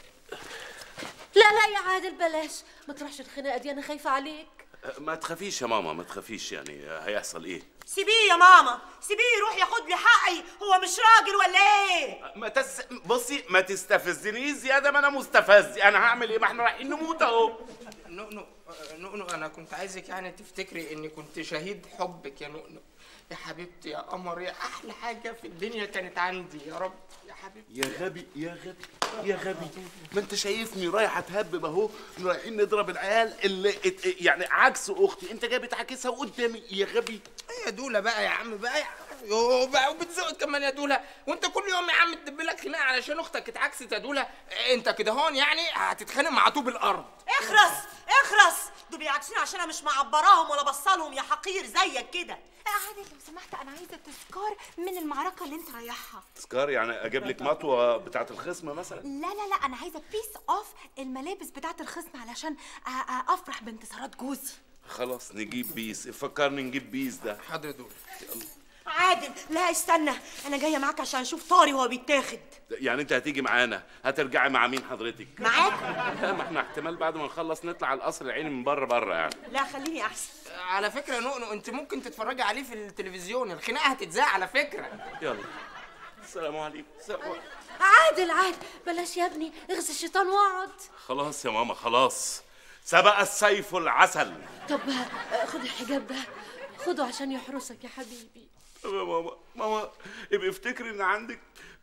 لا لا يا عادل بلاش ما تروحش الخناقة دي أنا خايفة عليك ما تخافيش يا ماما ما تخافيش يعني هيحصل ايه سيبيه يا ماما سيبيه يروح ياخد لي حقي هو مش راجل ولا ايه ما تس... بصي ما تستفزنيش زياده ما انا مستفز انا هعمل ايه ما احنا رايحين نموت اهو نؤنو آه، نؤنو انا كنت عايزك يعني تفتكري اني كنت شهيد حبك يا نؤنو يا حبيبتي يا قمر يا احلى حاجه في الدنيا كانت عندي يا رب يا حبيبتي يا غبي يا غبي يا غبي ما انت شايفني رايح اتهبب اهو رايحين نضرب العيال اللي ات... يعني عكس اختي انت جاي بتعاكسها قدامي يا غبي يا دوله بقى يا عم بقى يا يوه بقى وبتزق كمان يا دوله وانت كل يوم يا عم تدب لك خناقه علشان اختك اتعكست يا دوله انت كده هون يعني هتتخانق مع طوب الارض اخرس اخرس دول بيعكسوني عشان انا مش معبراهم ولا بصلهم يا حقير زيك كده عادل لو سمحت انا عايزه تذكار من المعركه اللي انت رايحها تذكار يعني اجيب لك مطوه بتاعت الخصم مثلا لا لا لا انا عايزه بيس اوف الملابس بتاعت الخصم علشان أ- أ- افرح بانتصارات جوزي خلاص نجيب بيس فكرني نجيب بيس ده حاضر يا دوله عادل لا استنى انا جايه معاك عشان اشوف طاري وهو بيتاخد يعني انت هتيجي معانا هترجعي مع مين حضرتك معاك لا ما احنا احتمال بعد ما نخلص نطلع على القصر العيني من بره بره يعني لا خليني احسن على فكره يا نؤنو انت ممكن تتفرجي عليه في التلفزيون الخناقه هتتذاع على فكره يلا السلام عليكم السلام عليكم. عادل عادل بلاش يا ابني اغزي الشيطان واقعد خلاص يا ماما خلاص سبق السيف العسل طب آه، خد الحجاب ده خده عشان يحرسك يا حبيبي طب يا ماما ماما ابقي افتكري ان عندك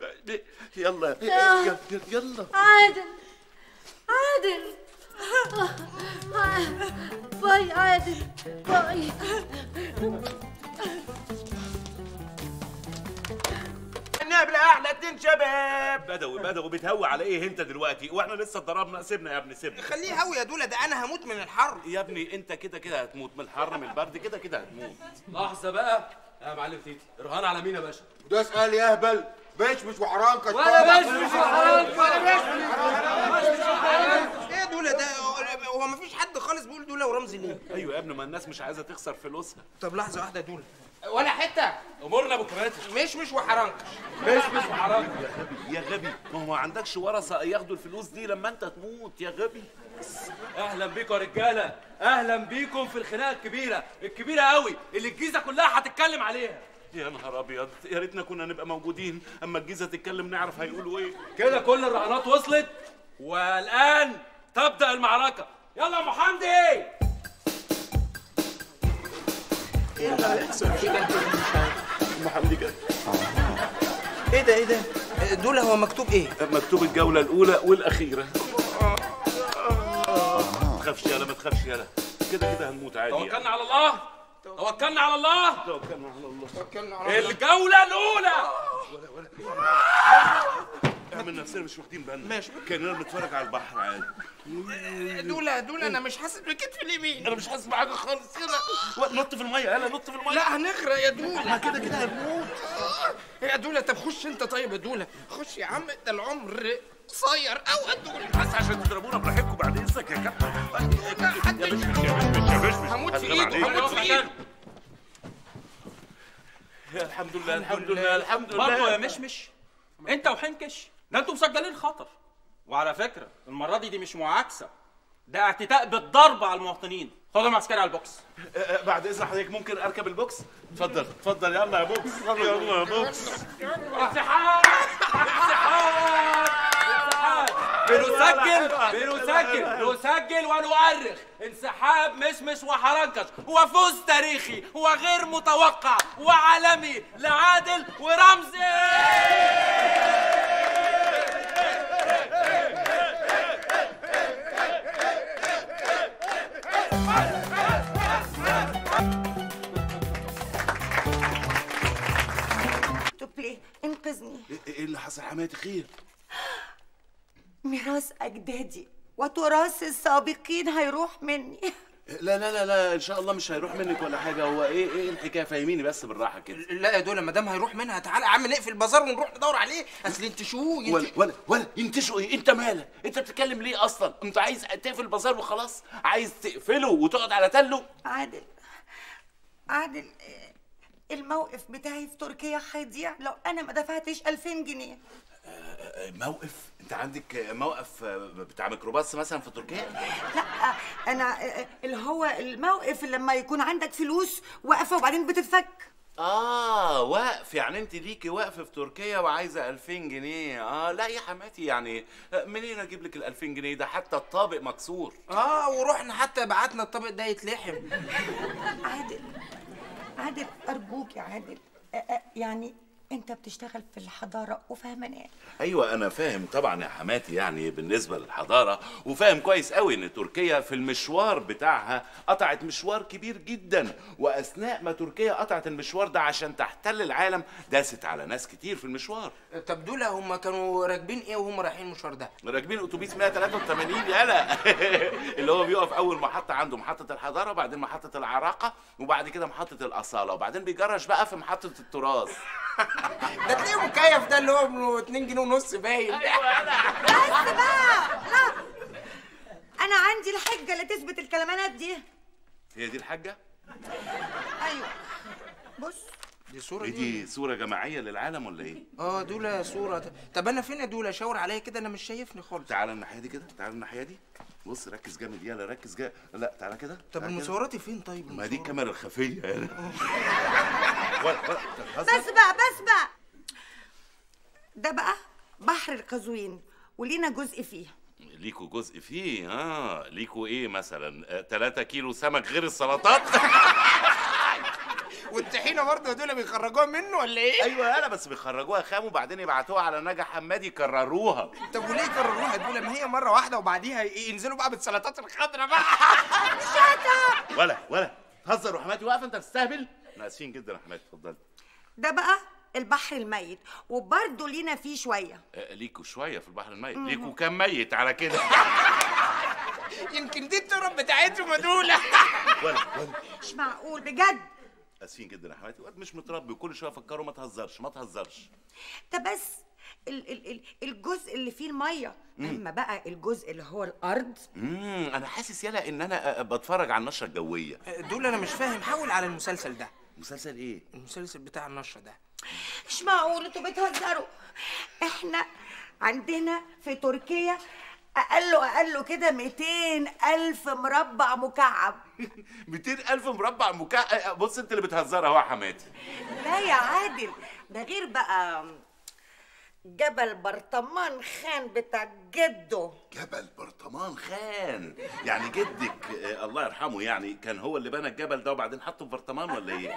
يلا آه. يلا يلا عادل عادل آه، آه، باي عادل باي نقابل احلى اتنين شباب بدوي بدوي بتهوي على ايه انت دلوقتي واحنا لسه اتضربنا سيبنا يا ابني سيبنا خليه هوي يا دوله ده انا هموت من الحر يا ابني انت كده كده هتموت من الحر من البرد كده كده هتموت لحظة بقى يا معلم تيتي رهان على مين يا باشا؟ ده اسال يا اهبل مش مش وحرام كشطان ولا مش مش وحرام ايه يا دوله ده هو- هو مفيش حد خالص بيقول دوله ورمزي ليه ايوه يا ابني ما الناس مش عايزه تخسر فلوسها طب لحظه واحده يا دوله ولا حته امورنا ابو كباتن مش مش وحرنكش مش مش وحرام يا غبي يا غبي ما هو ما عندكش ورثه ياخدوا الفلوس دي لما انت تموت يا غبي اهلا بيكم يا رجاله اهلا بيكم في الخناقه الكبيره الكبيره قوي اللي الجيزه كلها هتتكلم عليها يا نهار ابيض يا ريتنا كنا نبقى موجودين اما الجيزه تتكلم نعرف هيقولوا ايه كده كل الرهانات وصلت والان تبدا المعركه يلا يا ام حمدي محمد كده ايه ده ايه ده دول هو مكتوب ايه مكتوب الجوله الاولى والاخيره ما تخافش يالا ما تخافش يالا كده كده هنموت عادي يعني. توكلنا على الله توكلنا على الله توكلنا على الله توكلنا على الله الجوله الاولى اعمل نفسنا مش واخدين بالنا ماشي كاننا بنتفرج على البحر عادي دول دول انا مش حاسس بكتفي اليمين انا مش حاسس بحاجه خالص يلا نط في الميه يلا نط في الميه لا هنغرق يا دولة ما كده كده هنموت يا دولة طب خش انت طيب يا دولة خش يا عم ده العمر قصير قوي يا دولة بس عشان تضربونا براحتكم بعد اذنك يا كابتن يا بشمش يا بشمش يا بشمش هموت في هسلم ايده عليك. هموت في ايده يا الحمد لله الحمد لله الحمد لله برضه يا مشمش انت وحنكش ده انتوا مسجلين خطر وعلى فكره المره دي دي مش معاكسه ده اعتداء بالضرب على المواطنين خدهم عسكري على البوكس آه، آه، بعد اذن حضرتك ممكن اركب البوكس اتفضل اتفضل يلا يا بوكس يلا يا بوكس انسحاب انسحاب انسحاب بنسجل بنسجل نسجل ونؤرخ انسحاب مشمش وحرنكش وفوز تاريخي وغير متوقع وعالمي لعادل ورمزي توبلي انقذني ايه إيه اللي حصل حماتي خير ميراث اجدادي وتراث السابقين هيروح مني لا لا لا لا ان شاء الله مش هيروح منك ولا حاجه هو ايه ايه الحكايه فهميني بس بالراحه كده لا يا دولة ما دام هيروح منها تعالى يا عم نقفل البازار ونروح ندور عليه اصل انت شو ولا ولا ولا ينتشوا ايه انت مالك انت بتتكلم ليه اصلا انت عايز تقفل البازار وخلاص عايز تقفله وتقعد على تله عادل عادل آه، الموقف بتاعي في تركيا هيضيع لو انا ما دفعتش 2000 جنيه آه، موقف انت عندك موقف آه، بتاع ميكروباص مثلا في تركيا لا انا آه، اللي هو الموقف اللي لما يكون عندك فلوس واقفه وبعدين بتتفك اه وقف يعني انت ليكي وقف في تركيا وعايزه 2000 جنيه اه لا يا حماتي يعني آه، منين اجيب لك ال 2000 جنيه ده حتى الطابق مكسور اه ورحنا حتى بعتنا الطبق ده يتلحم عادل عادل ارجوك يا عادل آه، آه، يعني انت بتشتغل في الحضاره وفاهمني ايوه انا فاهم طبعا يا حماتي يعني بالنسبه للحضاره وفاهم كويس قوي ان تركيا في المشوار بتاعها قطعت مشوار كبير جدا واثناء ما تركيا قطعت المشوار ده عشان تحتل العالم داست على ناس كتير في المشوار طب دول هم كانوا راكبين ايه وهم رايحين المشوار ده راكبين اتوبيس 183 يالا اللي هو بيقف اول محطه عنده محطه الحضاره وبعدين محطه العراقه وبعد كده محطه الاصاله وبعدين بيجرش بقى في محطه التراث ده تلاقيه مكيف ده اللي هو 2 جنيه ونص باين بس بقى لا انا عندي الحجه اللي تثبت الكلمانات دي هي دي الحاجه ايوه بص دي صورة ايه دي صوره جماعيه للعالم ولا ايه اه دول صورة طب انا فين يا دول شاور عليا كده انا مش شايفني خالص تعالى الناحيه دي كده تعالى الناحيه دي بص ركز جامد يلا ركز جامد لا تعالى كده طب تعالى كده. المصوراتي فين طيب ما دي الكاميرا الخفيه يلا بس بقى بس بقى ده بقى بحر القزوين ولينا جزء فيه ليكوا جزء فيه اه ليكوا ايه مثلا 3 كيلو سمك غير السلطات والطحينه برضه دول بيخرجوها منه ولا ايه ايوه انا بس بيخرجوها خام وبعدين يبعتوها على نجا حمادي يكرروها طب وليه كرروها دول ما هي مره واحده وبعديها ي- ينزلوا بقى بالسلطات الخضراء بقى ولا ولا تهزر وحماتي واقفه انت بتستهبل احنا اسفين جدا يا حماتي اتفضلي ده بقى البحر الميت وبرضه لينا فيه شويه آه، ليكوا شويه في البحر الميت مم. ليكوا كام ميت على كده يمكن دي التراب بتاعتهم يا دول ولا ولا مش معقول بجد اسفين جدا يا حماتي واد مش متربي وكل شويه افكره ما تهزرش ما تهزرش ده بس ال ال ال الجزء اللي فيه الميه مم. اما بقى الجزء اللي هو الارض امم انا حاسس يالا ان انا آه، بتفرج على النشره الجويه دول انا مش فاهم حاول على المسلسل ده مسلسل ايه المسلسل بتاع النشره ده مش معقول انتوا بتهزروا احنا عندنا في تركيا اقل اقل كده 200 الف مربع مكعب 200 الف مربع مكعب بص انت اللي بتهزر اهو يا حماتي لا يا عادل ده غير بقى جبل برطمان خان بتاع جده جبل برطمان خان يعني جدك آه، الله يرحمه يعني كان هو اللي بنى الجبل ده وبعدين حطه في برطمان ولا ايه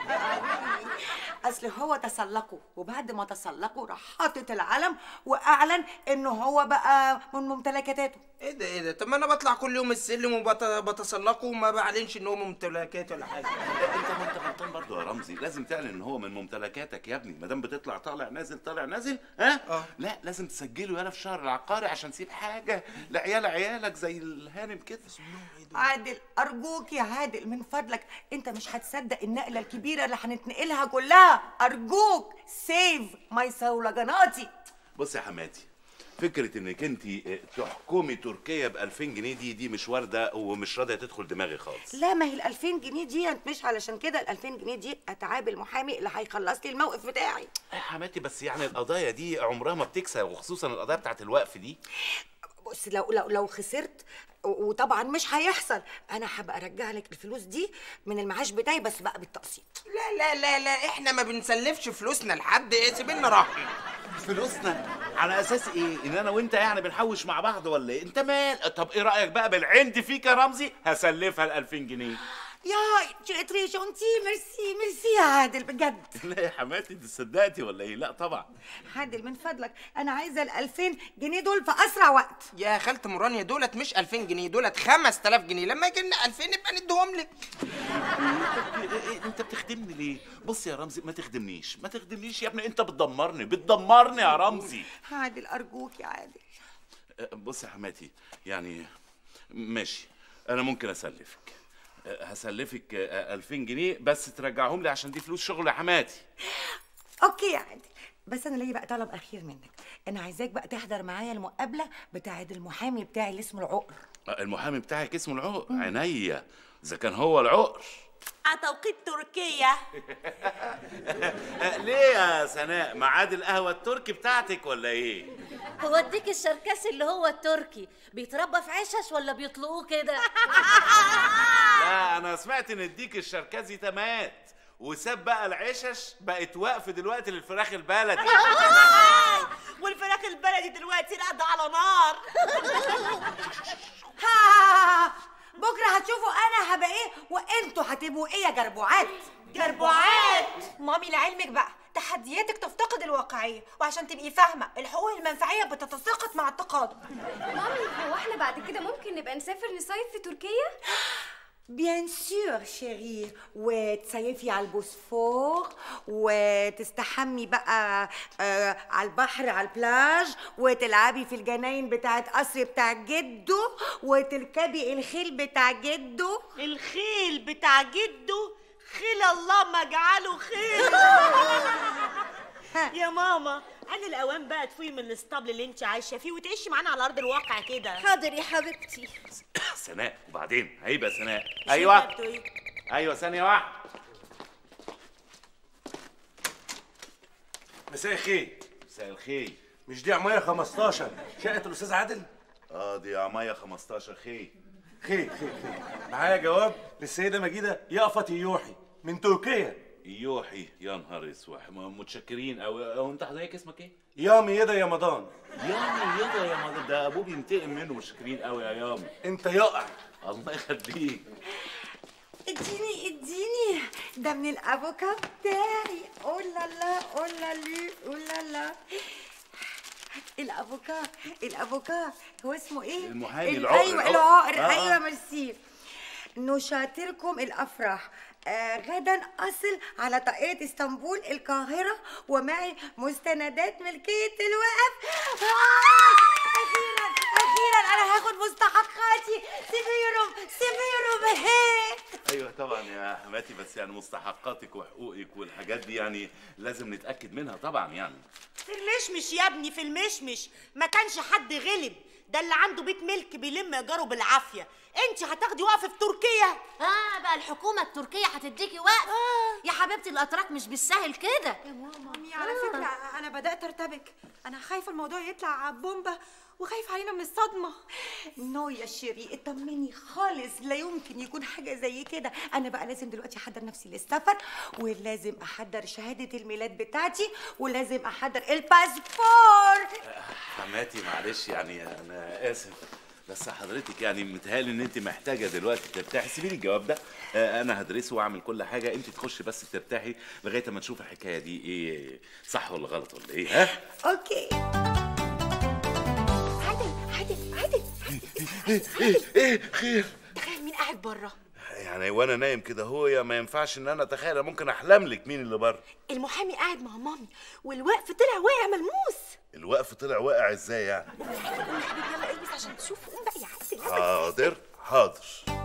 اصل هو تسلقه وبعد ما تسلقه راح حاطط العلم واعلن انه هو بقى من ممتلكاته ايه ده ايه ده طب ما انا بطلع كل يوم السلم وبتسلقه وما بعلنش ان هو ممتلكاتي ولا حاجه انت ما انت غلطان برضه يا رمزي لازم تعلن ان هو من ممتلكاتك يا ابني ما دام بتطلع طالع نازل طالع نازل ها اه لا لازم تسجله يالا في شهر العقاري عشان تسيب حاجه لعيال عيالك زي الهانم كده عادل ارجوك يا عادل من فضلك انت مش هتصدق النقله الكبيره اللي هنتنقلها كلها ارجوك سيف ماي صولجاناتي بص يا حماتي فكرة انك انت تحكمي تركيا ب 2000 جنيه دي دي مش واردة ومش راضية تدخل دماغي خالص لا ما هي ال 2000 جنيه دي مش علشان كده ال 2000 جنيه دي اتعاب المحامي اللي هيخلص لي الموقف بتاعي يا حماتي بس يعني القضايا دي عمرها ما بتكسب وخصوصا القضايا بتاعت الوقف دي بص لو لو لو خسرت و- وطبعا مش هيحصل انا هبقى ارجع لك الفلوس دي من المعاش بتاعي بس بقى بالتقسيط لا لا لا لا احنا ما بنسلفش فلوسنا لحد ايه سيبنا راحه فلوسنا على اساس ايه ان انا وانت يعني بنحوش مع بعض ولا ايه انت مال طب ايه رايك بقى بالعند فيك يا رمزي هسلفها ال 2000 جنيه يا جي تري جونتي ميرسي ميرسي يا عادل بجد لا يا حماتي انت صدقتي ولا ايه لا طبعا عادل من فضلك انا عايزه ال 2000 جنيه دول في اسرع وقت يا خالة مرانيا دولت مش 2000 جنيه دولت 5000 جنيه لما يجي لنا 2000 نبقى نديهم لك إيه- إيه انت بتخدمني ليه بص يا رمزي ما تخدمنيش ما تخدمنيش يا ابني انت بتدمرني بتدمرني يا رمزي عادل ارجوك يا عادل أه، بص يا حماتي يعني ماشي انا ممكن اسلفك أه، هسلفك أه، 2000 جنيه بس ترجعهم لي عشان دي فلوس شغل يا حماتي اوكي يا عادل بس انا ليا بقى طلب اخير منك انا عايزاك بقى تحضر معايا المقابله بتاعه المحامي بتاعي اللي اسمه العقر أه، المحامي بتاعك اسمه العقر عينيا اذا كان هو العقر على توقيت تركيا أه، ليه يا سناء ميعاد القهوه التركي بتاعتك ولا ايه هو الديك الشركسي اللي هو التركي بيتربى في عشش ولا بيطلقوه كده لا انا سمعت ان الديك الشركزي ده مات وساب بقى العشش بقت وقف دلوقتي للفراخ البلدي والفراخ البلدي دلوقتي راقده على نار ها بكره هتشوفوا انا هبقى ايه وانتوا هتبقوا ايه يا جربوعات جربوعات مامي لعلمك بقى تحدياتك تفتقد الواقعية وعشان تبقي فاهمة الحقوق المنفعية بتتساقط مع التقادم مامي هو احنا بعد كده ممكن نبقى نسافر نصيف في تركيا؟ بيان سور شيري وتصيفي على البوسفور وتستحمي بقى آه على البحر على البلاج وتلعبي في الجناين بتاعت قصر بتاع جده وتركبي الخيل بتاع جده الخيل بتاع جده خيل الله ما جعله خيل يا ماما انا الاوان بقى تفوقي من الاسطبل اللي انت عايشه فيه وتعيشي معانا على ارض الواقع كده حاضر يا حبيبتي سناء وبعدين هيبقى سناء ايوه ايوه ثانيه واحده مساء الخير مساء الخير مش دي عمايه 15 شقه الاستاذ عادل اه دي عمايه 15 خير خير خير خير معايا جواب للسيده مجيده يقفت يوحي من تركيا يوحي يا نهار اسود م- متشكرين او او انت حضرتك اسمك ايه؟ يامي يدا يا مضان يامي يدا يا مضان ده ابوه بينتقم منه متشكرين قوي يا يامي انت يقع الله يخليك اديني اديني ده من الافوكا بتاعي اولا لا اولا لي اولا لا الافوكا الافوكا هو اسمه ايه المحامي ال- العقر، ايوه العقر. العقر آه، آه. ايوه ميرسي نشاطركم الافراح آه غدا اصل على طائرة اسطنبول القاهرة ومعي مستندات ملكية الوقف آه اخيرا اخيرا انا هاخد مستحقاتي سيفيرم سيفيرم هي ايوه طبعا يا حماتي بس يعني مستحقاتك وحقوقك والحاجات دي يعني لازم نتاكد منها طبعا يعني في المشمش يا ابني في المشمش ما كانش حد غلب ده اللي عنده بيت ملك بيلم ايجاره بالعافيه انت هتاخدي وقفه في تركيا اه بقى الحكومه التركيه هتديكي وقف يا حبيبتي الاتراك مش بالسهل كده يا مامي على فكرة أنا بدأت أرتبك أنا خايفة الموضوع يطلع بومبا وخايفة علينا من الصدمة نو يا شيري اطمني خالص لا يمكن يكون حاجة زي كده أنا بقى لازم دلوقتي أحضر نفسي للسفر ولازم أحضر شهادة الميلاد بتاعتي ولازم أحضر الباسبور حماتي معلش يعني انا اسف بس حضرتك يعني متهيألي ان انت محتاجه دلوقتي ترتاحي سيبي لي الجواب ده آه، انا هدرسه واعمل كل حاجه انت تخشي بس ترتاحي لغايه ما نشوف الحكايه دي ايه صح ولا غلط ولا ايه ها أوكي عادل عادل عادل ايه ايه ايه خير تخيل مين قاعد بره يعني وانا نايم كده هو يا ما ينفعش ان انا اتخيل أنا ممكن احلم لك مين اللي بره المحامي قاعد مع مامي والوقف طلع واقع ملموس الوقف طلع واقع ازاي يعني قوم يا حبيبي يلا البس عشان تشوف قوم بقى يا عادل يلا. حاضر حاضر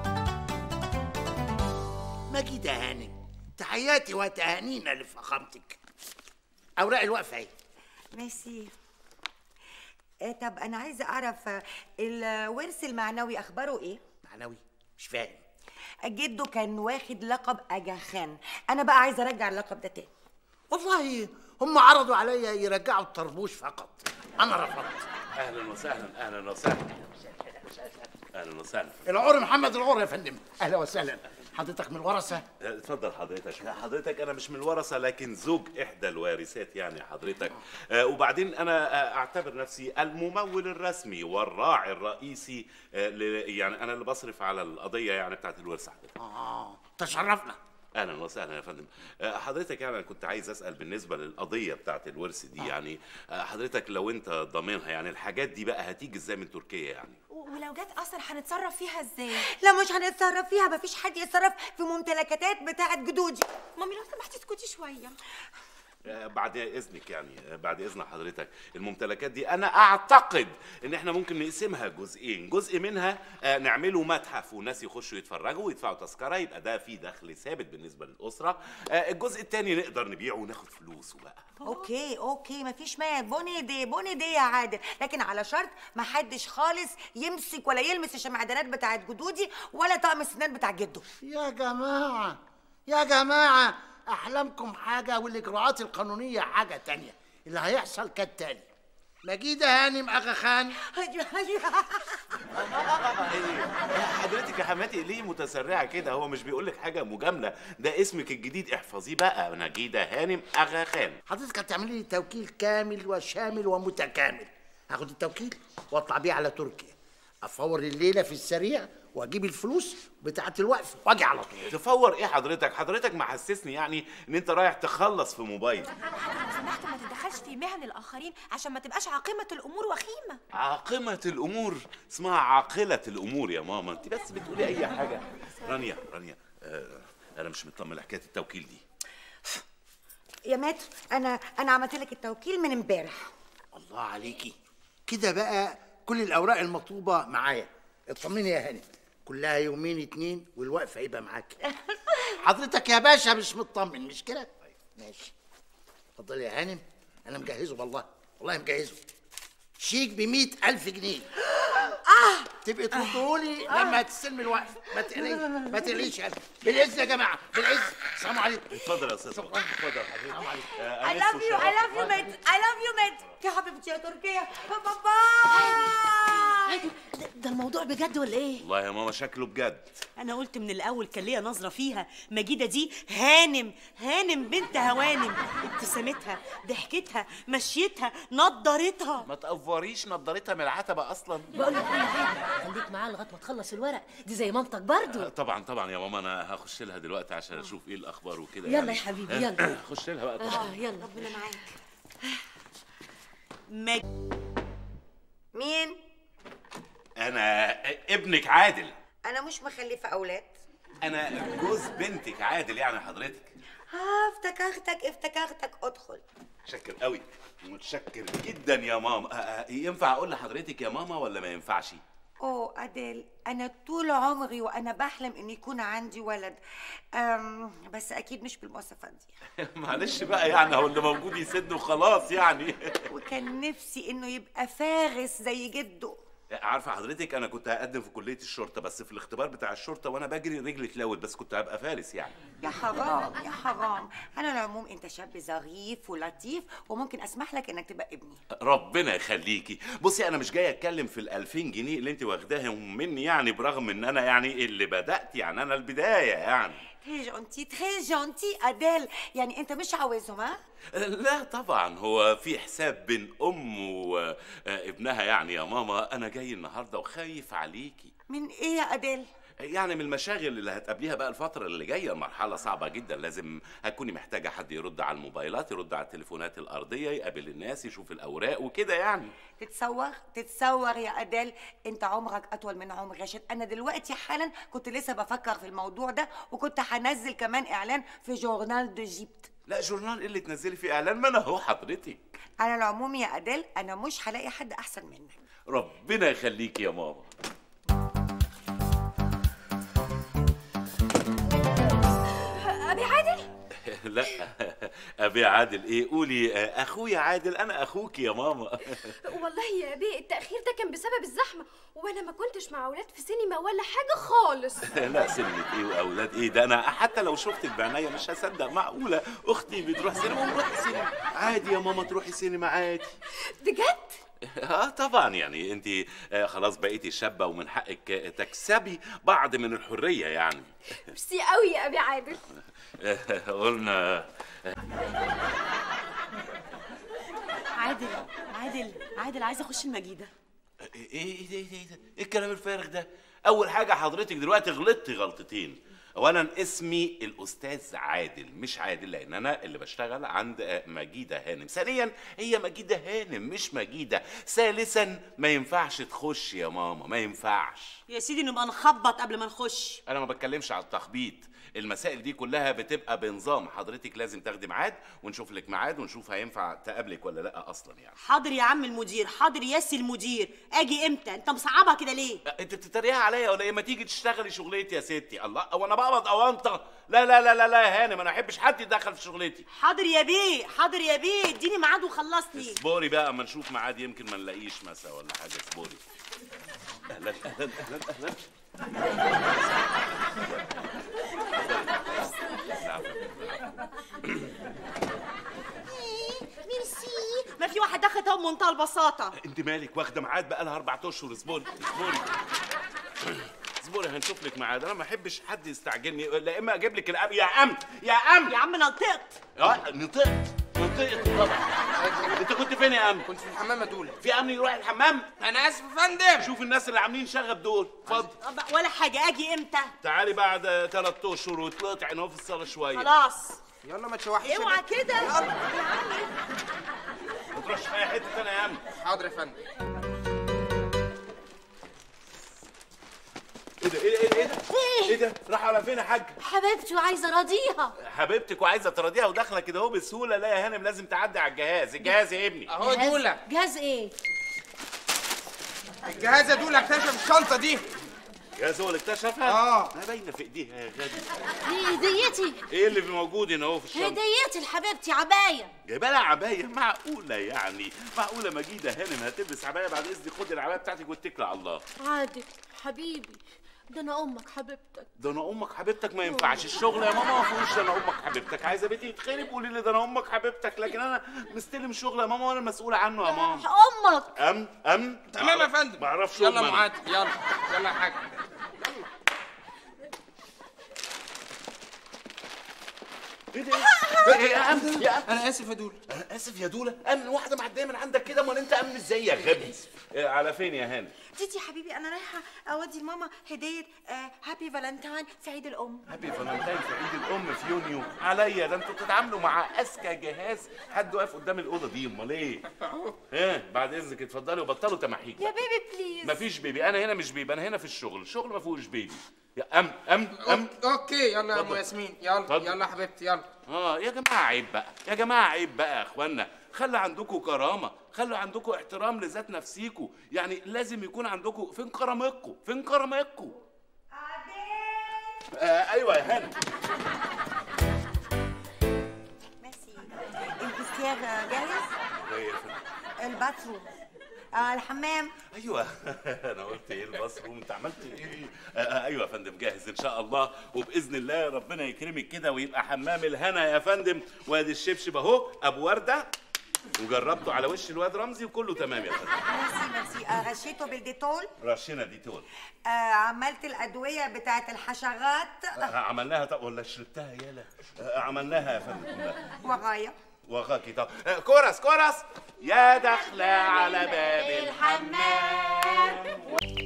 مجيدة هانم تحياتي وتهانينا لفخامتك أوراق الوقفة اهي ميرسي إيه طب أنا عايزة أعرف آه، الورث المعنوي أخباره إيه؟ معنوي مش فاهم جده كان واخد لقب أجا خان أنا بقى عايزة أرجع اللقب ده تاني والله هم عرضوا عليا يرجعوا الطربوش فقط أنا رفضت اهلا وسهلا اهلا وسهلا اهلا وسهلا العور محمد العور يا فندم أهلا وسهلا حضرتك من الورثة اتفضل حضرتك حضرتك انا مش من الورثه لكن زوج احدى الوارثات يعني حضرتك آه وبعدين انا آه اعتبر نفسي الممول الرسمي والراعي الرئيسي آه ل- يعني انا اللي بصرف على القضيه يعني بتاعت الورثه حضرتك آه تشرفنا اهلا وسهلا يا فندم آه، حضرتك يعني أنا كنت عايز اسال بالنسبه للقضيه بتاعت الورث دي يعني آه، حضرتك لو انت ضامنها يعني الحاجات دي بقى هتيجي ازاي من تركيا يعني ولو جت اصلا هنتصرف فيها ازاي لا مش هنتصرف فيها مفيش حد يتصرف في ممتلكات بتاعة جدودي مامي لو سمحتي اسكتي شويه آه، بعد اذنك يعني آه، بعد اذن حضرتك الممتلكات دي انا اعتقد ان احنا ممكن نقسمها جزئين جزء منها آه، نعمله متحف والناس يخشوا يتفرجوا ويدفعوا تذكره يبقى ده فيه دخل ثابت بالنسبه للاسره آه، الجزء الثاني نقدر نبيعه وناخد فلوسه بقى اوكي اوكي مفيش مانع بوني دي بوني دي يا عادل لكن على شرط ما حدش خالص يمسك ولا يلمس الشمعدانات بتاعت جدودي ولا طقم السنان بتاع جده يا جماعة يا جماعة أحلامكم حاجة والإجراءات القانونية حاجة تانية اللي هيحصل كالتالي مجيدة هانم أغا خان حضرتك يا حماتي ليه متسرعه كده هو مش بيقول لك حاجه مجامله ده اسمك الجديد احفظيه بقى نجيده هانم اغا خان حضرتك هتعملي لي توكيل كامل وشامل ومتكامل هاخد التوكيل واطلع بيه على تركيا افور الليله في السريع واجيب الفلوس بتاعه الوقف واجي على طول تفور ايه حضرتك حضرتك محسسني يعني ان انت رايح تخلص في موبايل لو سمحت ما تتدخلش في مهن الاخرين عشان ما تبقاش عاقمه الامور وخيمه عاقمة الأمور اسمها عاقلة الأمور يا ماما أنت بس بتقولي أي حاجة رانيا رانيا آه أنا مش مطمن لحكاية التوكيل دي يا ماتر انا انا عملت لك التوكيل من امبارح الله عليكي كده بقى كل الاوراق المطلوبه معايا اطمني يا هاني كلها يومين اتنين والوقف هيبقى معاك حضرتك يا باشا مش مطمن مش كده ماشي اتفضل يا هانم انا مجهزه والله والله مجهزه شيك ب ألف جنيه اه تبقي تردهولي لما تستلمي الوقف ما تقلقيش ما تقلقيش يا بالاذن يا جماعه بالاذن السلام عليكم اتفضل يا أستاذ اتفضل حضرتك آه، I أنس love you I وشرف. love you مات I love you مات يا حبيبتي يا تركيا بابا عادل ده- ده الموضوع بجد ولا ايه؟ والله يا ماما شكله بجد انا قلت من الاول كان ليا نظره فيها مجيده دي هانم هانم بنت هوانم ابتسامتها ضحكتها مشيتها نضارتها ما تقفريش نضارتها من العتبة أصلا بقول لك ايه يا عادل خليك معاه لغايه ما تخلص الورق دي زي مامتك برضو آه، طبعا طبعا يا ماما أنا هخش لها دلوقتي عشان أشوف إيه الأخبار وكده يلا يعني. يا حبيبي، آه، يلا. خش لها بقى اه طبعا يلا ربنا معاك مج... مين أنا ابنك عادل انا مش مخلفه اولاد أنا جوز بنتك عادل يعني حضرتك اه افتكرتك افتكرتك ادخل متشكر قوي متشكر جدا يا ماما آه، آه، ينفع اقول لحضرتك يا ماما ولا ما ينفعش اوه اديل انا طول عمري وانا بحلم ان يكون عندي ولد أم بس اكيد مش بالمواصفات دي معلش بقى يعني هو اللي موجود يسد وخلاص يعني وكان نفسي انه يبقى فارس زي جده عارفه حضرتك انا كنت هقدم في كليه الشرطه بس في الاختبار بتاع الشرطه وانا بجري رجلي اتلوت بس كنت هبقى فارس يعني يا حرام يا حرام على العموم انت شاب ظريف ولطيف وممكن اسمح لك انك تبقى ابني ربنا يخليكي بصي انا مش جاي اتكلم في ال 2000 جنيه اللي انت واخداهم مني يعني برغم ان انا يعني اللي بدات يعني انا البدايه يعني تري جونتي تري جونتي اديل يعني انت مش عاوزهم ها لا طبعا هو في حساب بين ام وابنها يعني يا ماما انا جاي النهارده وخايف عليكي من ايه يا اديل يعني من المشاغل اللي هتقابليها بقى الفترة اللي جاية مرحلة صعبة جدا لازم هتكوني محتاجة حد يرد على الموبايلات يرد على التليفونات الأرضية يقابل الناس يشوف الأوراق وكده يعني تتصور تتصور يا اديل انت عمرك اطول من عمر راشد انا دلوقتي حالا كنت لسه بفكر في الموضوع ده وكنت هنزل كمان اعلان في جورنال دو جيبت لا جورنال إيه اللي تنزلي فيه إعلان ما أنا أهو حضرتك على العموم يا اديل انا مش هلاقي حد احسن منك ربنا يخليكي يا ماما ابي عادل لا أبي عادل إيه قولي آه، أخويا عادل أنا أخوك يا ماما والله يا ابي التاخير ده كان بسبب الزحمه وانا ما كنتش مع اولاد في سينما ولا حاجه خالص لا سينما ايه واولاد ايه ده انا حتى لو شفتك بعينيا مش هصدق معقوله اختي بتروح سينما ونروح سينما عادي يا ماما تروحي سينما عادي بجد اه طبعا يعني انت آه خلاص بقيتي شابه ومن حقك آه، تكسبي بعض من الحريه يعني ميرسي قوي يا ابي عادل آه، قلنا عادل عادل عادل عايزه اخش المجيده ايه ايه ده ايه ده ايه الكلام الفارغ ده اول حاجه حضرتك دلوقتي غلطتي غلطتين اولا اسمي الاستاذ عادل مش عادل لان انا اللي بشتغل عند آه، مجيده هانم ثانيا هي مجيده هانم مش مجيده ثالثا ما ينفعش تخش يا ماما ما ينفعش يا سيدي نبقى نخبط قبل ما نخش انا ما بتكلمش على التخبيط المسائل دي كلها بتبقى بنظام حضرتك لازم تاخدي ميعاد ونشوف لك ميعاد ونشوف هينفع تقابلك ولا لا اصلا يعني حاضر يا عم المدير حاضر يا سي المدير اجي امتى انت مصعبها كده ليه انت بتتريقي عليا ولا ايه ما تيجي تشتغلي شغلتي يا ستي الله هو انا بقبض اونطه لا لا لا لا لا يا هانم انا ما احبش حد يتدخل في شغلتي حاضر يا بيه حاضر يا بيه اديني ميعاد وخلصني اصبري بقى اما نشوف ميعاد يمكن ما نلاقيش مسا ولا حاجه اصبري اهلا اهلا اهلا اهلا ميرسي ما في واحد دخل اهو بمنتهى البساطه انت مالك واخده ميعاد بقى لها اربع اشهر اصبري اصبري اصبري هنشوف لك ميعاد انا ما احبش حد يستعجلني لا اما اجيب لك الاب يا ام يا ام يا عم انا نطقت اه نطقت نطقت طبعا انت كنت فين يا ام كنت في الحمام دول في امن يروح الحمام انا اسف يا فندم شوف الناس اللي عاملين شغب دول اتفضل ولا حاجه اجي امتى تعالي بعد ثلاث اشهر وطلعت هنا في الصاله شويه خلاص يلا ما تشوحش اوعى كده ما تروحش في اي حته ثانيه يا ام حاضر يا فندم ايه ده ايه ده ايه ده ايه ده راح على فين يا حاج حبيبتي وعايزه اراضيها حبيبتك وعايزه تراضيها وداخله كده اهو بسهوله لا يا هانم لازم تعدي على الجهاز الجهاز يا ابني اهو دولة جهاز ايه الجهاز يا دولة اكتشف الشنطة دي الجهاز هو اللي اكتشفها اه ما باينه في ايديها يا غالي دي هديتي ايه اللي موجود هنا اهو في الشنطه هديتي لحبيبتي عبايه جايبه لها عبايه معقوله يعني معقوله مجيده هانم هتلبس عبايه بعد اذنك خدي العبايه بتاعتك واتكلي على الله عادل حبيبي ده انا امك حبيبتك ده انا امك حبيبتك ما ينفعش الشغل يا ماما ما فيهوش ده انا امك حبيبتك عايزه بيتي يتخرب قولي لي ده انا امك حبيبتك لكن انا مستلم شغل يا ماما وانا المسؤول عنه يا ماما امك ام ام تمام يا فندم ما اعرفش يلا أم أنا. معاد يلا يلا يا حاج ايه ده إيه يا ام يا ام انا اسف يا دولة انا اسف يا دوله امن واحده معديه من عندك كده امال انت امن ازاي يا غبي إيه، على فين يا هانم تيتي حبيبي انا رايحه اودي لماما هديه آه هابي فالنتاين في عيد الام هابي فالنتين في عيد الام في يونيو عليا ده انتوا بتتعاملوا مع اذكى جهاز حد واقف قدام الاوضه دي امال ايه ها بعد اذنك اتفضلي وبطلوا تماحيك يا بيبي بليز مفيش بيبي انا هنا مش بيبي انا هنا في الشغل الشغل ما فيهوش بيبي يا ام ام ام اوكي يلا يا ام اتفضل. ياسمين يلا اتفضل. يلا يا حبيبتي يلا اه يا جماعه عيب بقى يا جماعه عيب بقى يا اخوانا خلوا عندكم كرامه خلوا عندكم احترام لذات نفسيكم يعني لازم يكون عندكم فين كرامتكم فين كرامتكم آه ايوه يا هانم ميرسي الفستير جاهز إيه يا فندم؟ الباتروم آه الحمام ايوه انا قلت ايه الباص روم انت عملت ايه آه آه ايوه يا فندم جاهز ان شاء الله وباذن الله ربنا يكرمك كده ويبقى حمام الهنا يا فندم وادي الشبشب اهو ابو ورده وجربته على وش الواد رمزي وكله تمام يا فندم ميرسي ميرسي آه غشيته بالديتول رشينا ديتول آه عملت الادويه بتاعت الحشرات آه عملناها طب ولا شربتها يالا آه عملناها يا فندم وغايه وغاكي طب آه كورس كورس يا داخله على باب الحمام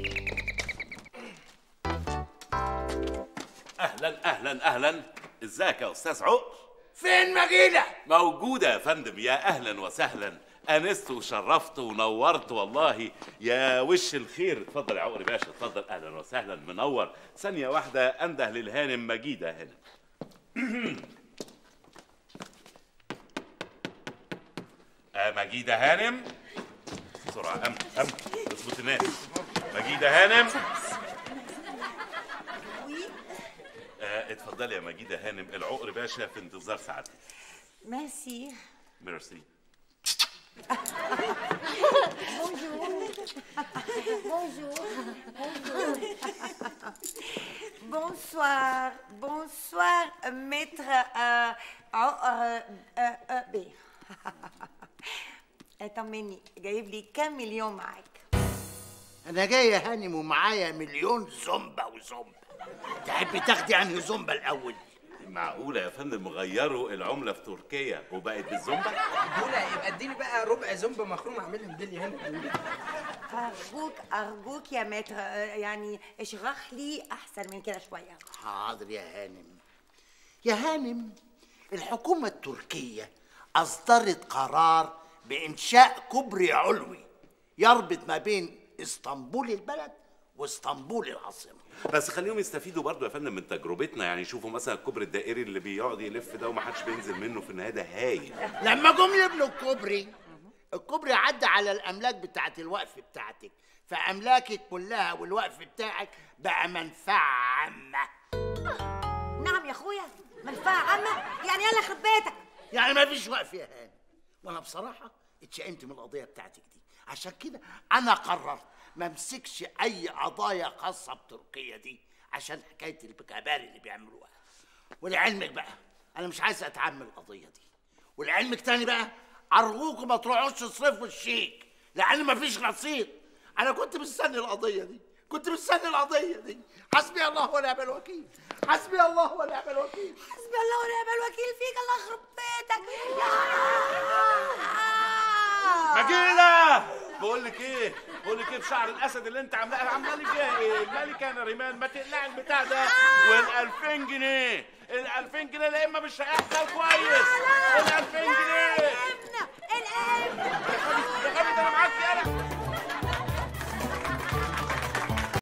اهلا اهلا اهلا ازيك يا استاذ عقر فين مجيدة؟ موجودة يا فندم يا أهلا وسهلا أنست وشرفت ونورت والله يا وش الخير اتفضل يا عقري باشا اتفضل أهلا وسهلا منور ثانية واحدة أنده للهانم مجيدة هنا آه مجيدة هانم بسرعة أم أم اظبط الناس مجيدة هانم آه اتفضلي يا مجيدة هانم العقر باشا في انتظار سعادتك ميرسي ميرسي Bonsoir, bonsoir, maître euh, عقر euh, euh, بيه طمني جايب لي كام مليون معاك انا جاي يا هانم ومعايا مليون زومبا وزومبا تحبي تاخدي عنه زومبا الاول معقولة يا فندم غيروا العملة في تركيا وبقت بالزومبا؟ دولا يبقى اديني بقى ربع زومبا مخروم اعملها ميداليه هنا أرجوك أرجوك يا متر آه، يعني اشرح لي أحسن من كده شوية حاضر يا هانم يا هانم الحكومة التركية أصدرت قرار بإنشاء كوبري علوي يربط ما بين اسطنبول البلد واسطنبول العاصمة بس خليهم يستفيدوا برضو يا فندم من تجربتنا يعني شوفوا مثلا الكوبري الدائري اللي بيقعد يلف ده ومحدش بينزل منه في النهاية ده هايل لما جم يبنوا الكوبري الكوبري عدى على الأملاك بتاعت الوقف بتاعتك فأملاكك كلها والوقف بتاعك بقى منفعة عامة نعم يا أخويا منفعة عامة يعني أنا خد بيتك يعني ما فيش وقف يا هاني وانا بصراحه اتشائمت من القضيه بتاعتك دي عشان كده انا قررت ما امسكش اي قضايا خاصه بتركيا دي عشان حكايه الكباري اللي بيعملوها ولعلمك بقى انا مش عايز اتعامل القضيه دي ولعلمك تاني بقى ارجوكم ما تروحوش تصرفوا الشيك لان ما فيش رصيد انا كنت مستني القضيه دي كنت مستني القضيه دي حسبي الله ونعم الوكيل حسبي الله ونعم الوكيل حسبي الله ونعم الوكيل فيك الله يخرب بيتك مجيدة بقول لك ايه بقول لك ايه بشعر الاسد اللي انت عاملاه عامله لي فيها ايه الملكه انا ريمان ما تقلعي البتاع ده وال 2000 جنيه ال 2000 جنيه لا اما مش هيحصل كويس ال 2000 جنيه